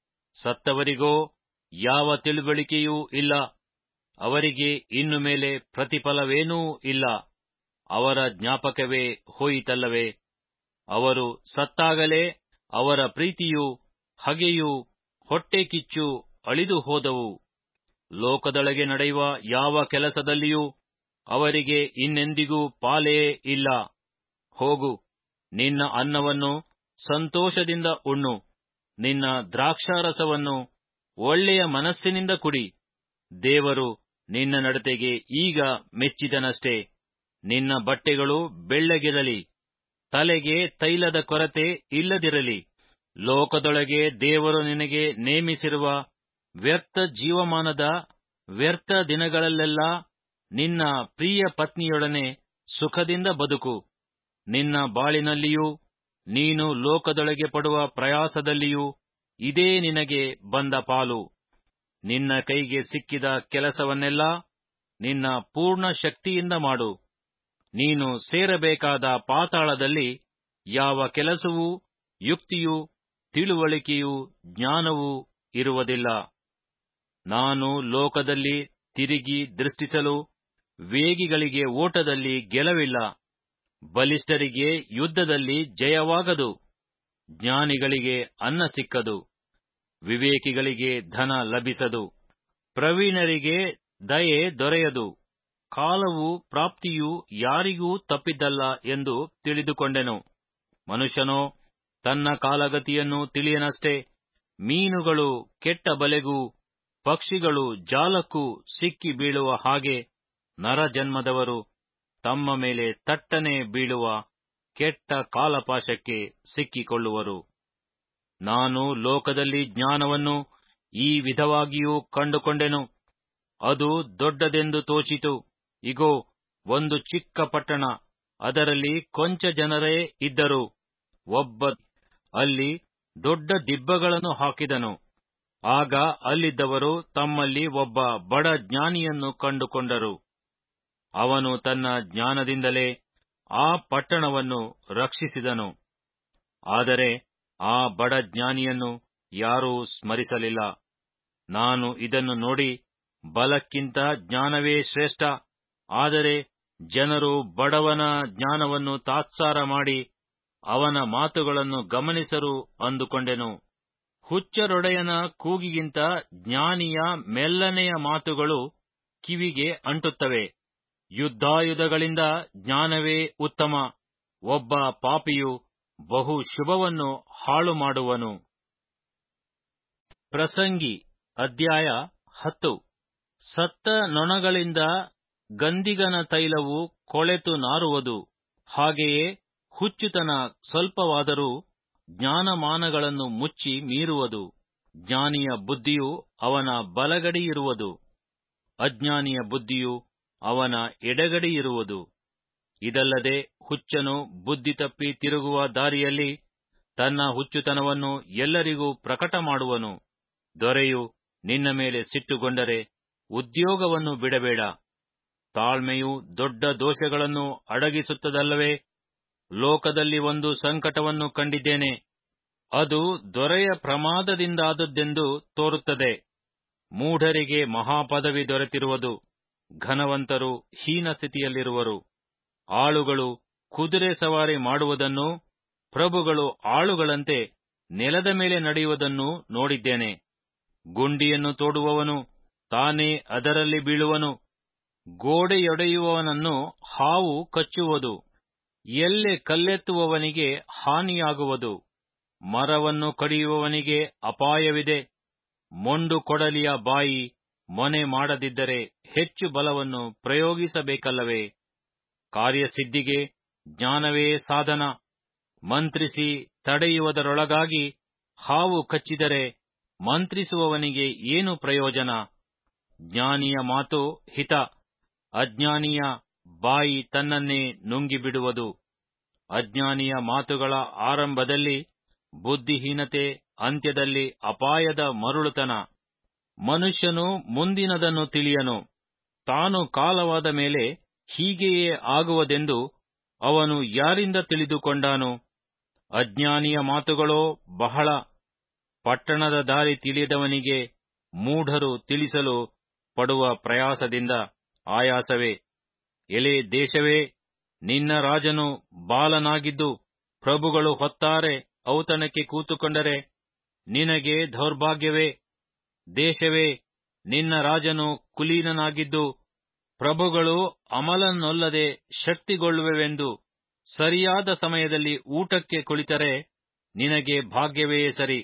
ಸತ್ತವರಿಗೋ ಯಾವ ತಿಳುವಳಿಕೆಯೂ ಇಲ್ಲ ಅವರಿಗೆ ಇನ್ನು ಮೇಲೆ ಪ್ರತಿಫಲವೇನೂ ಇಲ್ಲ ಅವರ ಜ್ಞಾಪಕವೇ ಹೋಯಿತಲ್ಲವೇ ಅವರು ಸತ್ತಾಗಲೇ ಅವರ ಪ್ರೀತಿಯೂ ಹಗೆಯೂ ಹೊಟ್ಟೆ ಕಿಚ್ಚು ಅಳಿದು ಹೋದವು ಲೋಕದೊಳಗೆ ನಡೆಯುವ ಯಾವ ಕೆಲಸದಲ್ಲಿಯೂ ಅವರಿಗೆ ಇನ್ನೆಂದಿಗೂ ಪಾಲೇ ಇಲ್ಲ ಹೋಗು ನಿನ್ನ ಅನ್ನವನ್ನು ಸಂತೋಷದಿಂದ ಉಣ್ಣು ನಿನ್ನ ದ್ರಾಕ್ಷಾರಸವನ್ನು ಒಳ್ಳೆಯ ಮನಸ್ಸಿನಿಂದ ಕುಡಿ ದೇವರು ನಿನ್ನ ನಡತೆಗೆ ಈಗ ಮೆಚ್ಚಿದನಷ್ಟೇ ನಿನ್ನ ಬಟ್ಟೆಗಳು ಬೆಳ್ಳಗಿರಲಿ ತಲೆಗೆ ತೈಲದ ಕೊರತೆ ಇಲ್ಲದಿರಲಿ ಲೋಕದೊಳಗೆ ದೇವರು ನಿನಗೆ ನೇಮಿಸಿರುವ ವ್ಯರ್ಥ ಜೀವಮಾನದ ವ್ಯರ್ಥ ದಿನಗಳಲ್ಲೆಲ್ಲ ನಿನ್ನ ಪ್ರಿಯ ಪತ್ನಿಯೊಡನೆ ಸುಖದಿಂದ ಬದುಕು ನಿನ್ನ ಬಾಳಿನಲ್ಲಿಯೂ ನೀನು ಲೋಕದೊಳಗೆ ಪಡುವ ಪ್ರಯಾಸದಲ್ಲಿಯೂ ಇದೇ ನಿನಗೆ ಬಂದ ಪಾಲು ನಿನ್ನ ಕೈಗೆ ಸಿಕ್ಕಿದ ಕೆಲಸವನ್ನೆಲ್ಲ ನಿನ್ನ ಪೂರ್ಣ ಶಕ್ತಿಯಿಂದ ಮಾಡು ನೀನು ಸೇರಬೇಕಾದ ಪಾತಾಳದಲ್ಲಿ ಯಾವ ಕೆಲಸವೂ ಯುಕ್ತಿಯೂ ತಿಳುವಳಿಕೆಯೂ ಜ್ಞಾನವೂ ಇರುವುದಿಲ್ಲ ನಾನು ಲೋಕದಲ್ಲಿ ತಿರುಗಿ ದೃಷ್ಟಿಸಲು ವೇಗಿಗಳಿಗೆ ಓಟದಲ್ಲಿ ಗೆಲವಿಲ್ಲ ಬಲಿಷ್ಠರಿಗೆ ಯುದ್ಧದಲ್ಲಿ ಜಯವಾಗದು ಜ್ಞಾನಿಗಳಿಗೆ ಅನ್ನ ಸಿಕ್ಕದು ವಿವೇಕಿಗಳಿಗೆ ಧನ ಲಭಿಸದು ಪ್ರವೀಣರಿಗೆ ದಯೆ ದೊರೆಯದು ಕಾಲವು ಪ್ರಾಪ್ತಿಯು ಯಾರಿಗೂ ತಪ್ಪಿದ್ದಲ್ಲ ಎಂದು ತಿಳಿದುಕೊಂಡೆನು ಮನುಷ್ಯನೋ ತನ್ನ ಕಾಲಗತಿಯನ್ನು ತಿಳಿಯನಷ್ಟೇ ಮೀನುಗಳು ಕೆಟ್ಟ ಬಲೆಗೂ ಪಕ್ಷಿಗಳು ಜಾಲಕ್ಕೂ ಸಿಕ್ಕಿ ಬೀಳುವ ಹಾಗೆ ನರಜನ್ಮದವರು ತಮ್ಮ ಮೇಲೆ ತಟ್ಟನೆ ಬೀಳುವ ಕೆಟ್ಟ ಕಾಲಪಾಶಕ್ಕೆ ಸಿಕ್ಕಿಕೊಳ್ಳುವರು ನಾನು ಲೋಕದಲ್ಲಿ ಜ್ಞಾನವನ್ನು ಈ ವಿಧವಾಗಿಯೂ ಕಂಡುಕೊಂಡೆನು ಅದು ದೊಡ್ಡದೆಂದು ತೋಚಿತು ಇಗೋ ಒಂದು ಚಿಕ್ಕ ಪಟ್ಟಣ ಅದರಲ್ಲಿ ಕೊಂಚ ಜನರೇ ಇದ್ದರು ಒಬ್ಬ ಅಲ್ಲಿ ದೊಡ್ಡ ದಿಬ್ಬಗಳನ್ನು ಹಾಕಿದನು ಆಗ ಅಲ್ಲಿದ್ದವರು ತಮ್ಮಲ್ಲಿ ಒಬ್ಬ ಬಡ ಜ್ಞಾನಿಯನ್ನು ಕಂಡುಕೊಂಡರು ಅವನು ತನ್ನ ಜ್ಞಾನದಿಂದಲೇ ಆ ಪಟ್ಟಣವನ್ನು ರಕ್ಷಿಸಿದನು ಆದರೆ ಆ ಬಡ ಜ್ಞಾನಿಯನ್ನು ಯಾರೂ ಸ್ಮರಿಸಲಿಲ್ಲ ನಾನು ಇದನ್ನು ನೋಡಿ ಬಲಕ್ಕಿಂತ ಜ್ಞಾನವೇ ಶ್ರೇಷ್ಠ ಆದರೆ ಜನರು ಬಡವನ ಜ್ಞಾನವನ್ನು ತಾತ್ಸಾರ ಮಾಡಿ ಅವನ ಮಾತುಗಳನ್ನು ಗಮನಿಸರು ಅಂದುಕೊಂಡೆನು ಹುಚ್ಚರೊಡೆಯನ ಕೂಗಿಗಿಂತ ಜ್ಞಾನಿಯ ಮೆಲ್ಲನೆಯ ಮಾತುಗಳು ಕಿವಿಗೆ ಅಂಟುತ್ತವೆ ಯುದ್ಧಾಯುಧಗಳಿಂದ ಜ್ಞಾನವೇ ಉತ್ತಮ ಒಬ್ಬ ಪಾಪಿಯು ಬಹು ಶುಭವನ್ನು ಹಾಳು ಮಾಡುವನು ಪ್ರಸಂಗಿ ಅಧ್ಯಾಯ ಹತ್ತು ಸತ್ತ ನೊಣಗಳಿಂದ ಗಂದಿಗನ ತೈಲವು ಕೊಳೆತು ನಾರುವುದು ಹಾಗೆಯೇ ಹುಚ್ಚುತನ ಸ್ವಲ್ಪವಾದರೂ ಜ್ಞಾನಮಾನಗಳನ್ನು ಮುಚ್ಚಿ ಮೀರುವುದು ಜ್ಞಾನಿಯ ಬುದ್ಧಿಯು ಅವನ ಬಲಗಡಿಯಿರುವುದು ಅಜ್ಞಾನಿಯ ಬುದ್ಧಿಯು ಅವನ ಎಡಗಡಿಯಿರುವುದು ಇದಲ್ಲದೆ ಹುಚ್ಚನು ಬುದ್ಧಿ ತಪ್ಪಿ ತಿರುಗುವ ದಾರಿಯಲ್ಲಿ ತನ್ನ ಹುಚ್ಚುತನವನ್ನು ಎಲ್ಲರಿಗೂ ಪ್ರಕಟ ಮಾಡುವನು ದೊರೆಯು ನಿನ್ನ ಮೇಲೆ ಸಿಟ್ಟುಗೊಂಡರೆ ಉದ್ಯೋಗವನ್ನು ಬಿಡಬೇಡ ತಾಳ್ಮೆಯು ದೊಡ್ಡ ದೋಷಗಳನ್ನು ಅಡಗಿಸುತ್ತದಲ್ಲವೇ ಲೋಕದಲ್ಲಿ ಒಂದು ಸಂಕಟವನ್ನು ಕಂಡಿದ್ದೇನೆ ಅದು ದೊರೆಯ ಪ್ರಮಾದದಿಂದಾದದ್ದೆಂದು ತೋರುತ್ತದೆ ಮೂಢರಿಗೆ ಮಹಾಪದವಿ ದೊರೆತಿರುವುದು ಘನವಂತರು ಹೀನ ಸ್ಥಿತಿಯಲ್ಲಿರುವರು ಆಳುಗಳು ಕುದುರೆ ಸವಾರಿ ಮಾಡುವುದನ್ನು ಪ್ರಭುಗಳು ಆಳುಗಳಂತೆ ನೆಲದ ಮೇಲೆ ನಡೆಯುವುದನ್ನು ನೋಡಿದ್ದೇನೆ ಗುಂಡಿಯನ್ನು ತೋಡುವವನು ತಾನೇ ಅದರಲ್ಲಿ ಬೀಳುವನು ಗೋಡೆಯೊಡೆಯುವವನನ್ನು ಹಾವು ಕಚ್ಚುವುದು ಎಲ್ಲೆ ಕಲ್ಲೆತ್ತುವವನಿಗೆ ಹಾನಿಯಾಗುವುದು ಮರವನ್ನು ಕಡಿಯುವವನಿಗೆ ಅಪಾಯವಿದೆ ಮೊಂಡು ಕೊಡಲಿಯ ಬಾಯಿ ಮೊನೆ ಮಾಡದಿದ್ದರೆ ಹೆಚ್ಚು ಬಲವನ್ನು ಪ್ರಯೋಗಿಸಬೇಕಲ್ಲವೇ ಕಾರ್ಯಸಿದ್ಧಿಗೆ ಜ್ಞಾನವೇ ಸಾಧನ ಮಂತ್ರಿಸಿ ತಡೆಯುವುದರೊಳಗಾಗಿ ಹಾವು ಕಚ್ಚಿದರೆ ಮಂತ್ರಿಸುವವನಿಗೆ ಏನು ಪ್ರಯೋಜನ ಜ್ಞಾನಿಯ ಮಾತು ಹಿತ ಅಜ್ಞಾನಿಯ ಬಾಯಿ ತನ್ನನ್ನೇ ನುಂಗಿಬಿಡುವುದು ಅಜ್ಞಾನಿಯ ಮಾತುಗಳ ಆರಂಭದಲ್ಲಿ ಬುದ್ಧಿಹೀನತೆ ಅಂತ್ಯದಲ್ಲಿ ಅಪಾಯದ ಮರುಳುತನ ಮನುಷ್ಯನು ಮುಂದಿನದನ್ನು ತಿಳಿಯನು ತಾನು ಕಾಲವಾದ ಮೇಲೆ ಹೀಗೆಯೇ ಆಗುವುದೆಂದು ಅವನು ಯಾರಿಂದ ತಿಳಿದುಕೊಂಡಾನು ಅಜ್ಞಾನಿಯ ಮಾತುಗಳೋ ಬಹಳ ಪಟ್ಟಣದ ದಾರಿ ತಿಳಿಯದವನಿಗೆ ಮೂಢರು ತಿಳಿಸಲು ಪಡುವ ಪ್ರಯಾಸದಿಂದ ಆಯಾಸವೇ ಎಲೆ ದೇಶವೇ ನಿನ್ನ ರಾಜನು ಬಾಲನಾಗಿದ್ದು ಪ್ರಭುಗಳು ಹೊತ್ತಾರೆ ಔತಣಕ್ಕೆ ಕೂತುಕೊಂಡರೆ ನಿನಗೆ ದೌರ್ಭಾಗ್ಯವೇ ದೇಶವೇ ನಿನ್ನ ರಾಜನು ಕುಲೀನನಾಗಿದ್ದು ಪ್ರಭುಗಳು ಅಮಲನ್ನೊಲ್ಲದೆ ಶಕ್ತಿಗೊಳ್ಳುವೆವೆಂದು ಸರಿಯಾದ ಸಮಯದಲ್ಲಿ ಊಟಕ್ಕೆ ಕುಳಿತರೆ ನಿನಗೆ ಭಾಗ್ಯವೇ ಸರಿ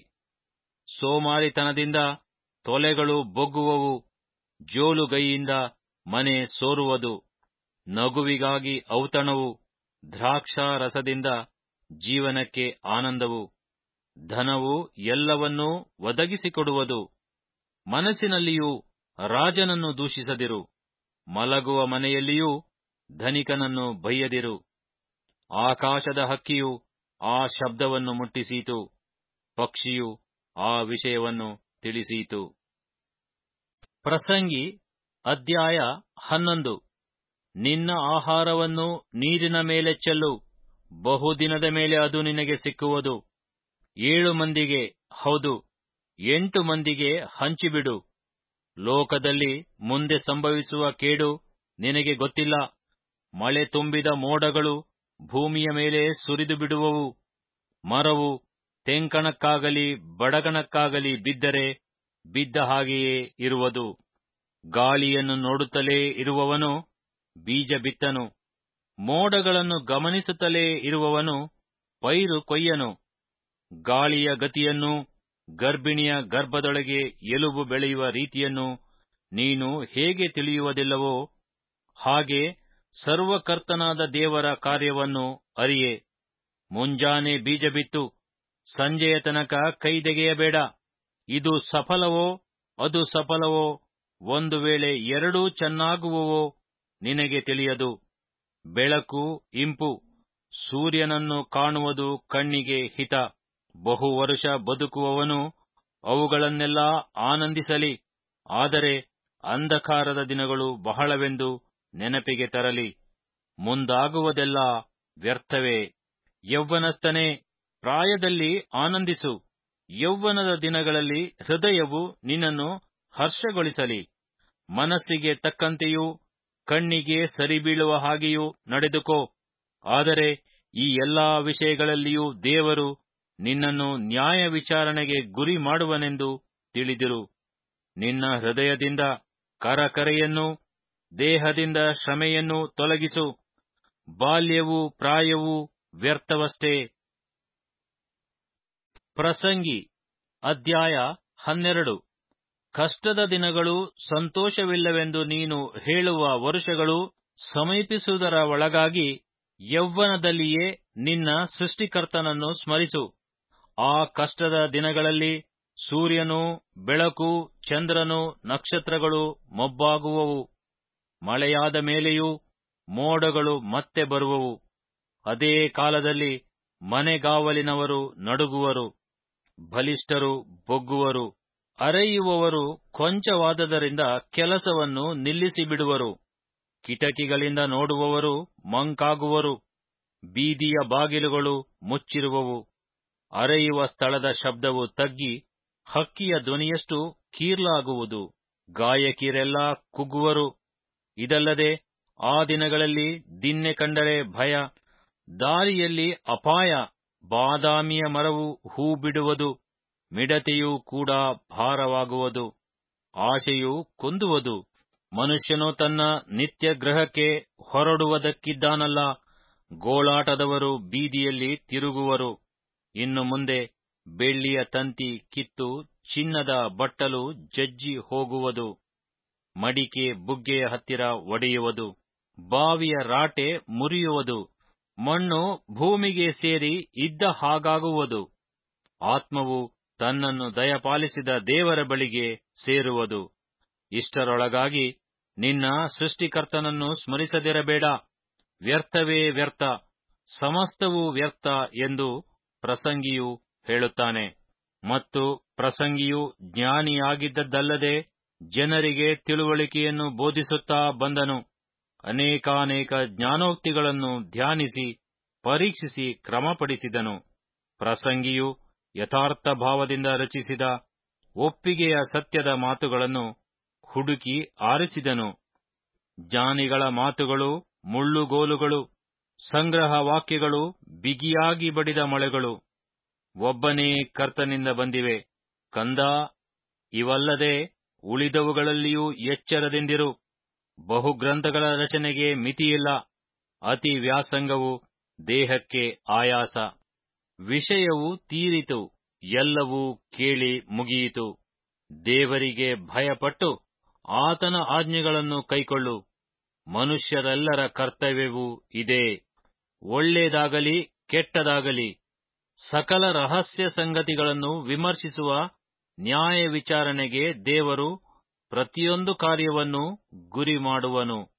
ಸೋಮಾರಿತನದಿಂದ ತೊಲೆಗಳು ಬೊಗ್ಗುವವು ಜೋಲುಗೈಯಿಂದ ಮನೆ ಸೋರುವುದು ನಗುವಿಗಾಗಿ ಔತಣವು ದ್ರಾಕ್ಷಾರಸದಿಂದ ಜೀವನಕ್ಕೆ ಆನಂದವು ಧನವು ಎಲ್ಲವನ್ನೂ ಒದಗಿಸಿಕೊಡುವುದು ಮನಸ್ಸಿನಲ್ಲಿಯೂ ರಾಜನನ್ನು ದೂಷಿಸದಿರು ಮಲಗುವ ಮನೆಯಲ್ಲಿಯೂ ಧನಿಕನನ್ನು ಬೈಯದಿರು ಆಕಾಶದ ಹಕ್ಕಿಯು ಆ ಶಬ್ದವನ್ನು ಮುಟ್ಟಿಸೀತು ಪಕ್ಷಿಯು ಆ ವಿಷಯವನ್ನು ತಿಳಿಸೀತು ಪ್ರಸಂಗಿ ಅಧ್ಯಾಯ ಹನ್ನೊಂದು ನಿನ್ನ ಆಹಾರವನ್ನು ನೀರಿನ ಮೇಲೆ ಚೆಲ್ಲು ಬಹುದಿನದ ಮೇಲೆ ಅದು ನಿನಗೆ ಸಿಕ್ಕುವುದು ಏಳು ಮಂದಿಗೆ ಹೌದು ಎಂಟು ಮಂದಿಗೆ ಹಂಚಿಬಿಡು ಲೋಕದಲ್ಲಿ ಮುಂದೆ ಸಂಭವಿಸುವ ಕೇಡು ನಿನಗೆ ಗೊತ್ತಿಲ್ಲ ಮಳೆ ತುಂಬಿದ ಮೋಡಗಳು ಭೂಮಿಯ ಮೇಲೆ ಸುರಿದು ಬಿಡುವವು ಮರವು ತೆಂಕಣಕ್ಕಾಗಲಿ ಬಡಗಣಕ್ಕಾಗಲಿ ಬಿದ್ದರೆ ಬಿದ್ದ ಹಾಗೆಯೇ ಇರುವುದು ಗಾಳಿಯನ್ನು ನೋಡುತ್ತಲೇ ಇರುವವನು ಬೀಜ ಬಿತ್ತನು ಮೋಡಗಳನ್ನು ಗಮನಿಸುತ್ತಲೇ ಇರುವವನು ಪೈರು ಕೊಯ್ಯನು ಗಾಳಿಯ ಗತಿಯನ್ನೂ ಗರ್ಭಿಣಿಯ ಗರ್ಭದೊಳಗೆ ಎಲುಬು ಬೆಳೆಯುವ ರೀತಿಯನ್ನು ನೀನು ಹೇಗೆ ತಿಳಿಯುವುದಿಲ್ಲವೋ ಹಾಗೆ ಸರ್ವಕರ್ತನಾದ ದೇವರ ಕಾರ್ಯವನ್ನು ಅರಿಯೆ ಮುಂಜಾನೆ ಬೀಜ ಬಿತ್ತು ಸಂಜೆಯ ತನಕ ಕೈದೆಗೆಯಬೇಡ ಇದು ಸಫಲವೋ ಅದು ಸಫಲವೋ ಒಂದು ವೇಳೆ ಎರಡೂ ಚೆನ್ನಾಗುವವೋ ನಿನಗೆ ತಿಳಿಯದು ಬೆಳಕು ಇಂಪು ಸೂರ್ಯನನ್ನು ಕಾಣುವುದು ಕಣ್ಣಿಗೆ ಹಿತ ಬಹು ವರುಷ ಬದುಕುವವನು ಅವುಗಳನ್ನೆಲ್ಲ ಆನಂದಿಸಲಿ ಆದರೆ ಅಂಧಕಾರದ ದಿನಗಳು ಬಹಳವೆಂದು ನೆನಪಿಗೆ ತರಲಿ ಮುಂದಾಗುವುದೆಲ್ಲ ವ್ಯರ್ಥವೇ ಯೌವನಸ್ಥನೇ ಪ್ರಾಯದಲ್ಲಿ ಆನಂದಿಸು ಯೌವನದ ದಿನಗಳಲ್ಲಿ ಹೃದಯವು ನಿನ್ನನ್ನು ಹರ್ಷಗೊಳಿಸಲಿ ಮನಸ್ಸಿಗೆ ತಕ್ಕಂತೆಯೂ ಕಣ್ಣಿಗೆ ಸರಿಬೀಳುವ ಹಾಗೆಯೂ ನಡೆದುಕೋ ಆದರೆ ಈ ಎಲ್ಲಾ ವಿಷಯಗಳಲ್ಲಿಯೂ ದೇವರು ನಿನ್ನನ್ನು ನ್ಯಾಯ ವಿಚಾರಣೆಗೆ ಗುರಿ ಮಾಡುವನೆಂದು ತಿಳಿದಿರು ನಿನ್ನ ಹೃದಯದಿಂದ ಕರಕರೆಯನ್ನೂ ದೇಹದಿಂದ ಶ್ರಮೆಯನ್ನೂ ತೊಲಗಿಸು ಬಾಲ್ಯವೂ ಪ್ರಾಯವೂ ವ್ಯರ್ಥವಷ್ಟೇ ಪ್ರಸಂಗಿ ಅಧ್ಯಾಯ ಹನ್ನೆರಡು ಕಷ್ಟದ ದಿನಗಳು ಸಂತೋಷವಿಲ್ಲವೆಂದು ನೀನು ಹೇಳುವ ವರುಷಗಳು ಸಮೀಪಿಸುವುದರ ಒಳಗಾಗಿ ಯೌವನದಲ್ಲಿಯೇ ನಿನ್ನ ಸೃಷ್ಟಿಕರ್ತನನ್ನು ಸ್ಮರಿಸು ಆ ಕಷ್ಟದ ದಿನಗಳಲ್ಲಿ ಸೂರ್ಯನು ಬೆಳಕು ಚಂದ್ರನು ನಕ್ಷತ್ರಗಳು ಮೊಬ್ಬಾಗುವವು ಮಳೆಯಾದ ಮೇಲೆಯೂ ಮೋಡಗಳು ಮತ್ತೆ ಬರುವವು ಅದೇ ಕಾಲದಲ್ಲಿ ಮನೆಗಾವಲಿನವರು ನಡುಗುವರು ಬಲಿಷ್ಠರು ಬೊಗ್ಗುವರು ಅರೆಯುವವರು ಕೊಂಚವಾದದರಿಂದ ಕೆಲಸವನ್ನು ನಿಲ್ಲಿಸಿಬಿಡುವರು ಕಿಟಕಿಗಳಿಂದ ನೋಡುವವರು ಮಂಕಾಗುವರು ಬೀದಿಯ ಬಾಗಿಲುಗಳು ಮುಚ್ಚಿರುವವು ಅರೆಯುವ ಸ್ಥಳದ ಶಬ್ದವು ತಗ್ಗಿ ಹಕ್ಕಿಯ ಧ್ವನಿಯಷ್ಟು ಕೀರ್ಲಾಗುವುದು ಗಾಯಕಿರೆಲ್ಲ ಕುಗ್ಗುವರು ಇದಲ್ಲದೆ ಆ ದಿನಗಳಲ್ಲಿ ದಿನ್ನೆ ಕಂಡರೆ ಭಯ ದಾರಿಯಲ್ಲಿ ಅಪಾಯ ಬಾದಾಮಿಯ ಮರವು ಹೂ ಬಿಡುವುದು ಮಿಡತೆಯೂ ಕೂಡ ಭಾರವಾಗುವುದು ಆಶೆಯು ಕುಂದುವುದು ಮನುಷ್ಯನು ತನ್ನ ನಿತ್ಯ ಗೃಹಕ್ಕೆ ಹೊರಡುವುದಕ್ಕಿದ್ದಾನಲ್ಲ ಗೋಳಾಟದವರು ಬೀದಿಯಲ್ಲಿ ತಿರುಗುವರು ಇನ್ನು ಮುಂದೆ ಬೆಳ್ಳಿಯ ತಂತಿ ಕಿತ್ತು ಚಿನ್ನದ ಬಟ್ಟಲು ಜಜ್ಜಿ ಹೋಗುವುದು ಮಡಿಕೆ ಬುಗ್ಗೆಯ ಹತ್ತಿರ ಒಡೆಯುವುದು ಬಾವಿಯ ರಾಟೆ ಮುರಿಯುವುದು ಮಣ್ಣು ಭೂಮಿಗೆ ಸೇರಿ ಇದ್ದ ಹಾಗಾಗುವುದು ಆತ್ಮವು ತನ್ನನ್ನು ದಯಪಾಲಿಸಿದ ದೇವರ ಬಳಿಗೆ ಸೇರುವುದು ಇಷ್ಟರೊಳಗಾಗಿ ನಿನ್ನ ಸೃಷ್ಟಿಕರ್ತನನ್ನು ಸ್ಮರಿಸದಿರಬೇಡ ವ್ಯರ್ಥವೇ ವ್ಯರ್ಥ ಸಮಸ್ತವೂ ವ್ಯರ್ಥ ಎಂದು ಪ್ರಸಂಗಿಯು ಹೇಳುತ್ತಾನೆ ಮತ್ತು ಪ್ರಸಂಗಿಯು ಜ್ಞಾನಿಯಾಗಿದ್ದದ್ದಲ್ಲದೆ ಜನರಿಗೆ ತಿಳುವಳಿಕೆಯನ್ನು ಬೋಧಿಸುತ್ತಾ ಬಂದನು ಅನೇಕಾನೇಕ ಜ್ಞಾನೋಕ್ತಿಗಳನ್ನು ಧ್ಯಾನಿಸಿ ಪರೀಕ್ಷಿಸಿ ಕ್ರಮಪಡಿಸಿದನು ಪ್ರಸಂಗಿಯು ಯಥಾರ್ಥ ಭಾವದಿಂದ ರಚಿಸಿದ ಒಪ್ಪಿಗೆಯ ಸತ್ಯದ ಮಾತುಗಳನ್ನು ಹುಡುಕಿ ಆರಿಸಿದನು ಜ್ಞಾನಿಗಳ ಮಾತುಗಳು ಮುಳ್ಳುಗೋಲುಗಳು ಸಂಗ್ರಹ ವಾಕ್ಯಗಳು ಬಿಗಿಯಾಗಿ ಬಡಿದ ಮೊಳೆಗಳು ಒಬ್ಬನೇ ಕರ್ತನಿಂದ ಬಂದಿವೆ ಕಂದ ಇವಲ್ಲದೆ ಉಳಿದವುಗಳಲ್ಲಿಯೂ ಎಚ್ಚರದಿಂದಿರು ಬಹುಗ್ರಂಥಗಳ ರಚನೆಗೆ ಮಿತಿಯಿಲ್ಲ ಅತಿ ವ್ಯಾಸಂಗವು ದೇಹಕ್ಕೆ ಆಯಾಸ ವಿಷಯವು ತೀರಿತು ಎಲ್ಲವೂ ಕೇಳಿ ಮುಗಿಯಿತು ದೇವರಿಗೆ ಭಯಪಟ್ಟು ಆತನ ಆಜ್ಞೆಗಳನ್ನು ಕೈಕೊಳ್ಳು ಮನುಷ್ಯರೆಲ್ಲರ ಕರ್ತವ್ಯವೂ ಇದೇ ಒಳ್ಳೆಯದಾಗಲಿ ಕೆಟ್ಟದಾಗಲಿ ಸಕಲ ರಹಸ್ಯ ಸಂಗತಿಗಳನ್ನು ವಿಮರ್ಶಿಸುವ ನ್ಯಾಯ ವಿಚಾರಣೆಗೆ ದೇವರು ಪ್ರತಿಯೊಂದು ಕಾರ್ಯವನ್ನು ಗುರಿ ಮಾಡುವನು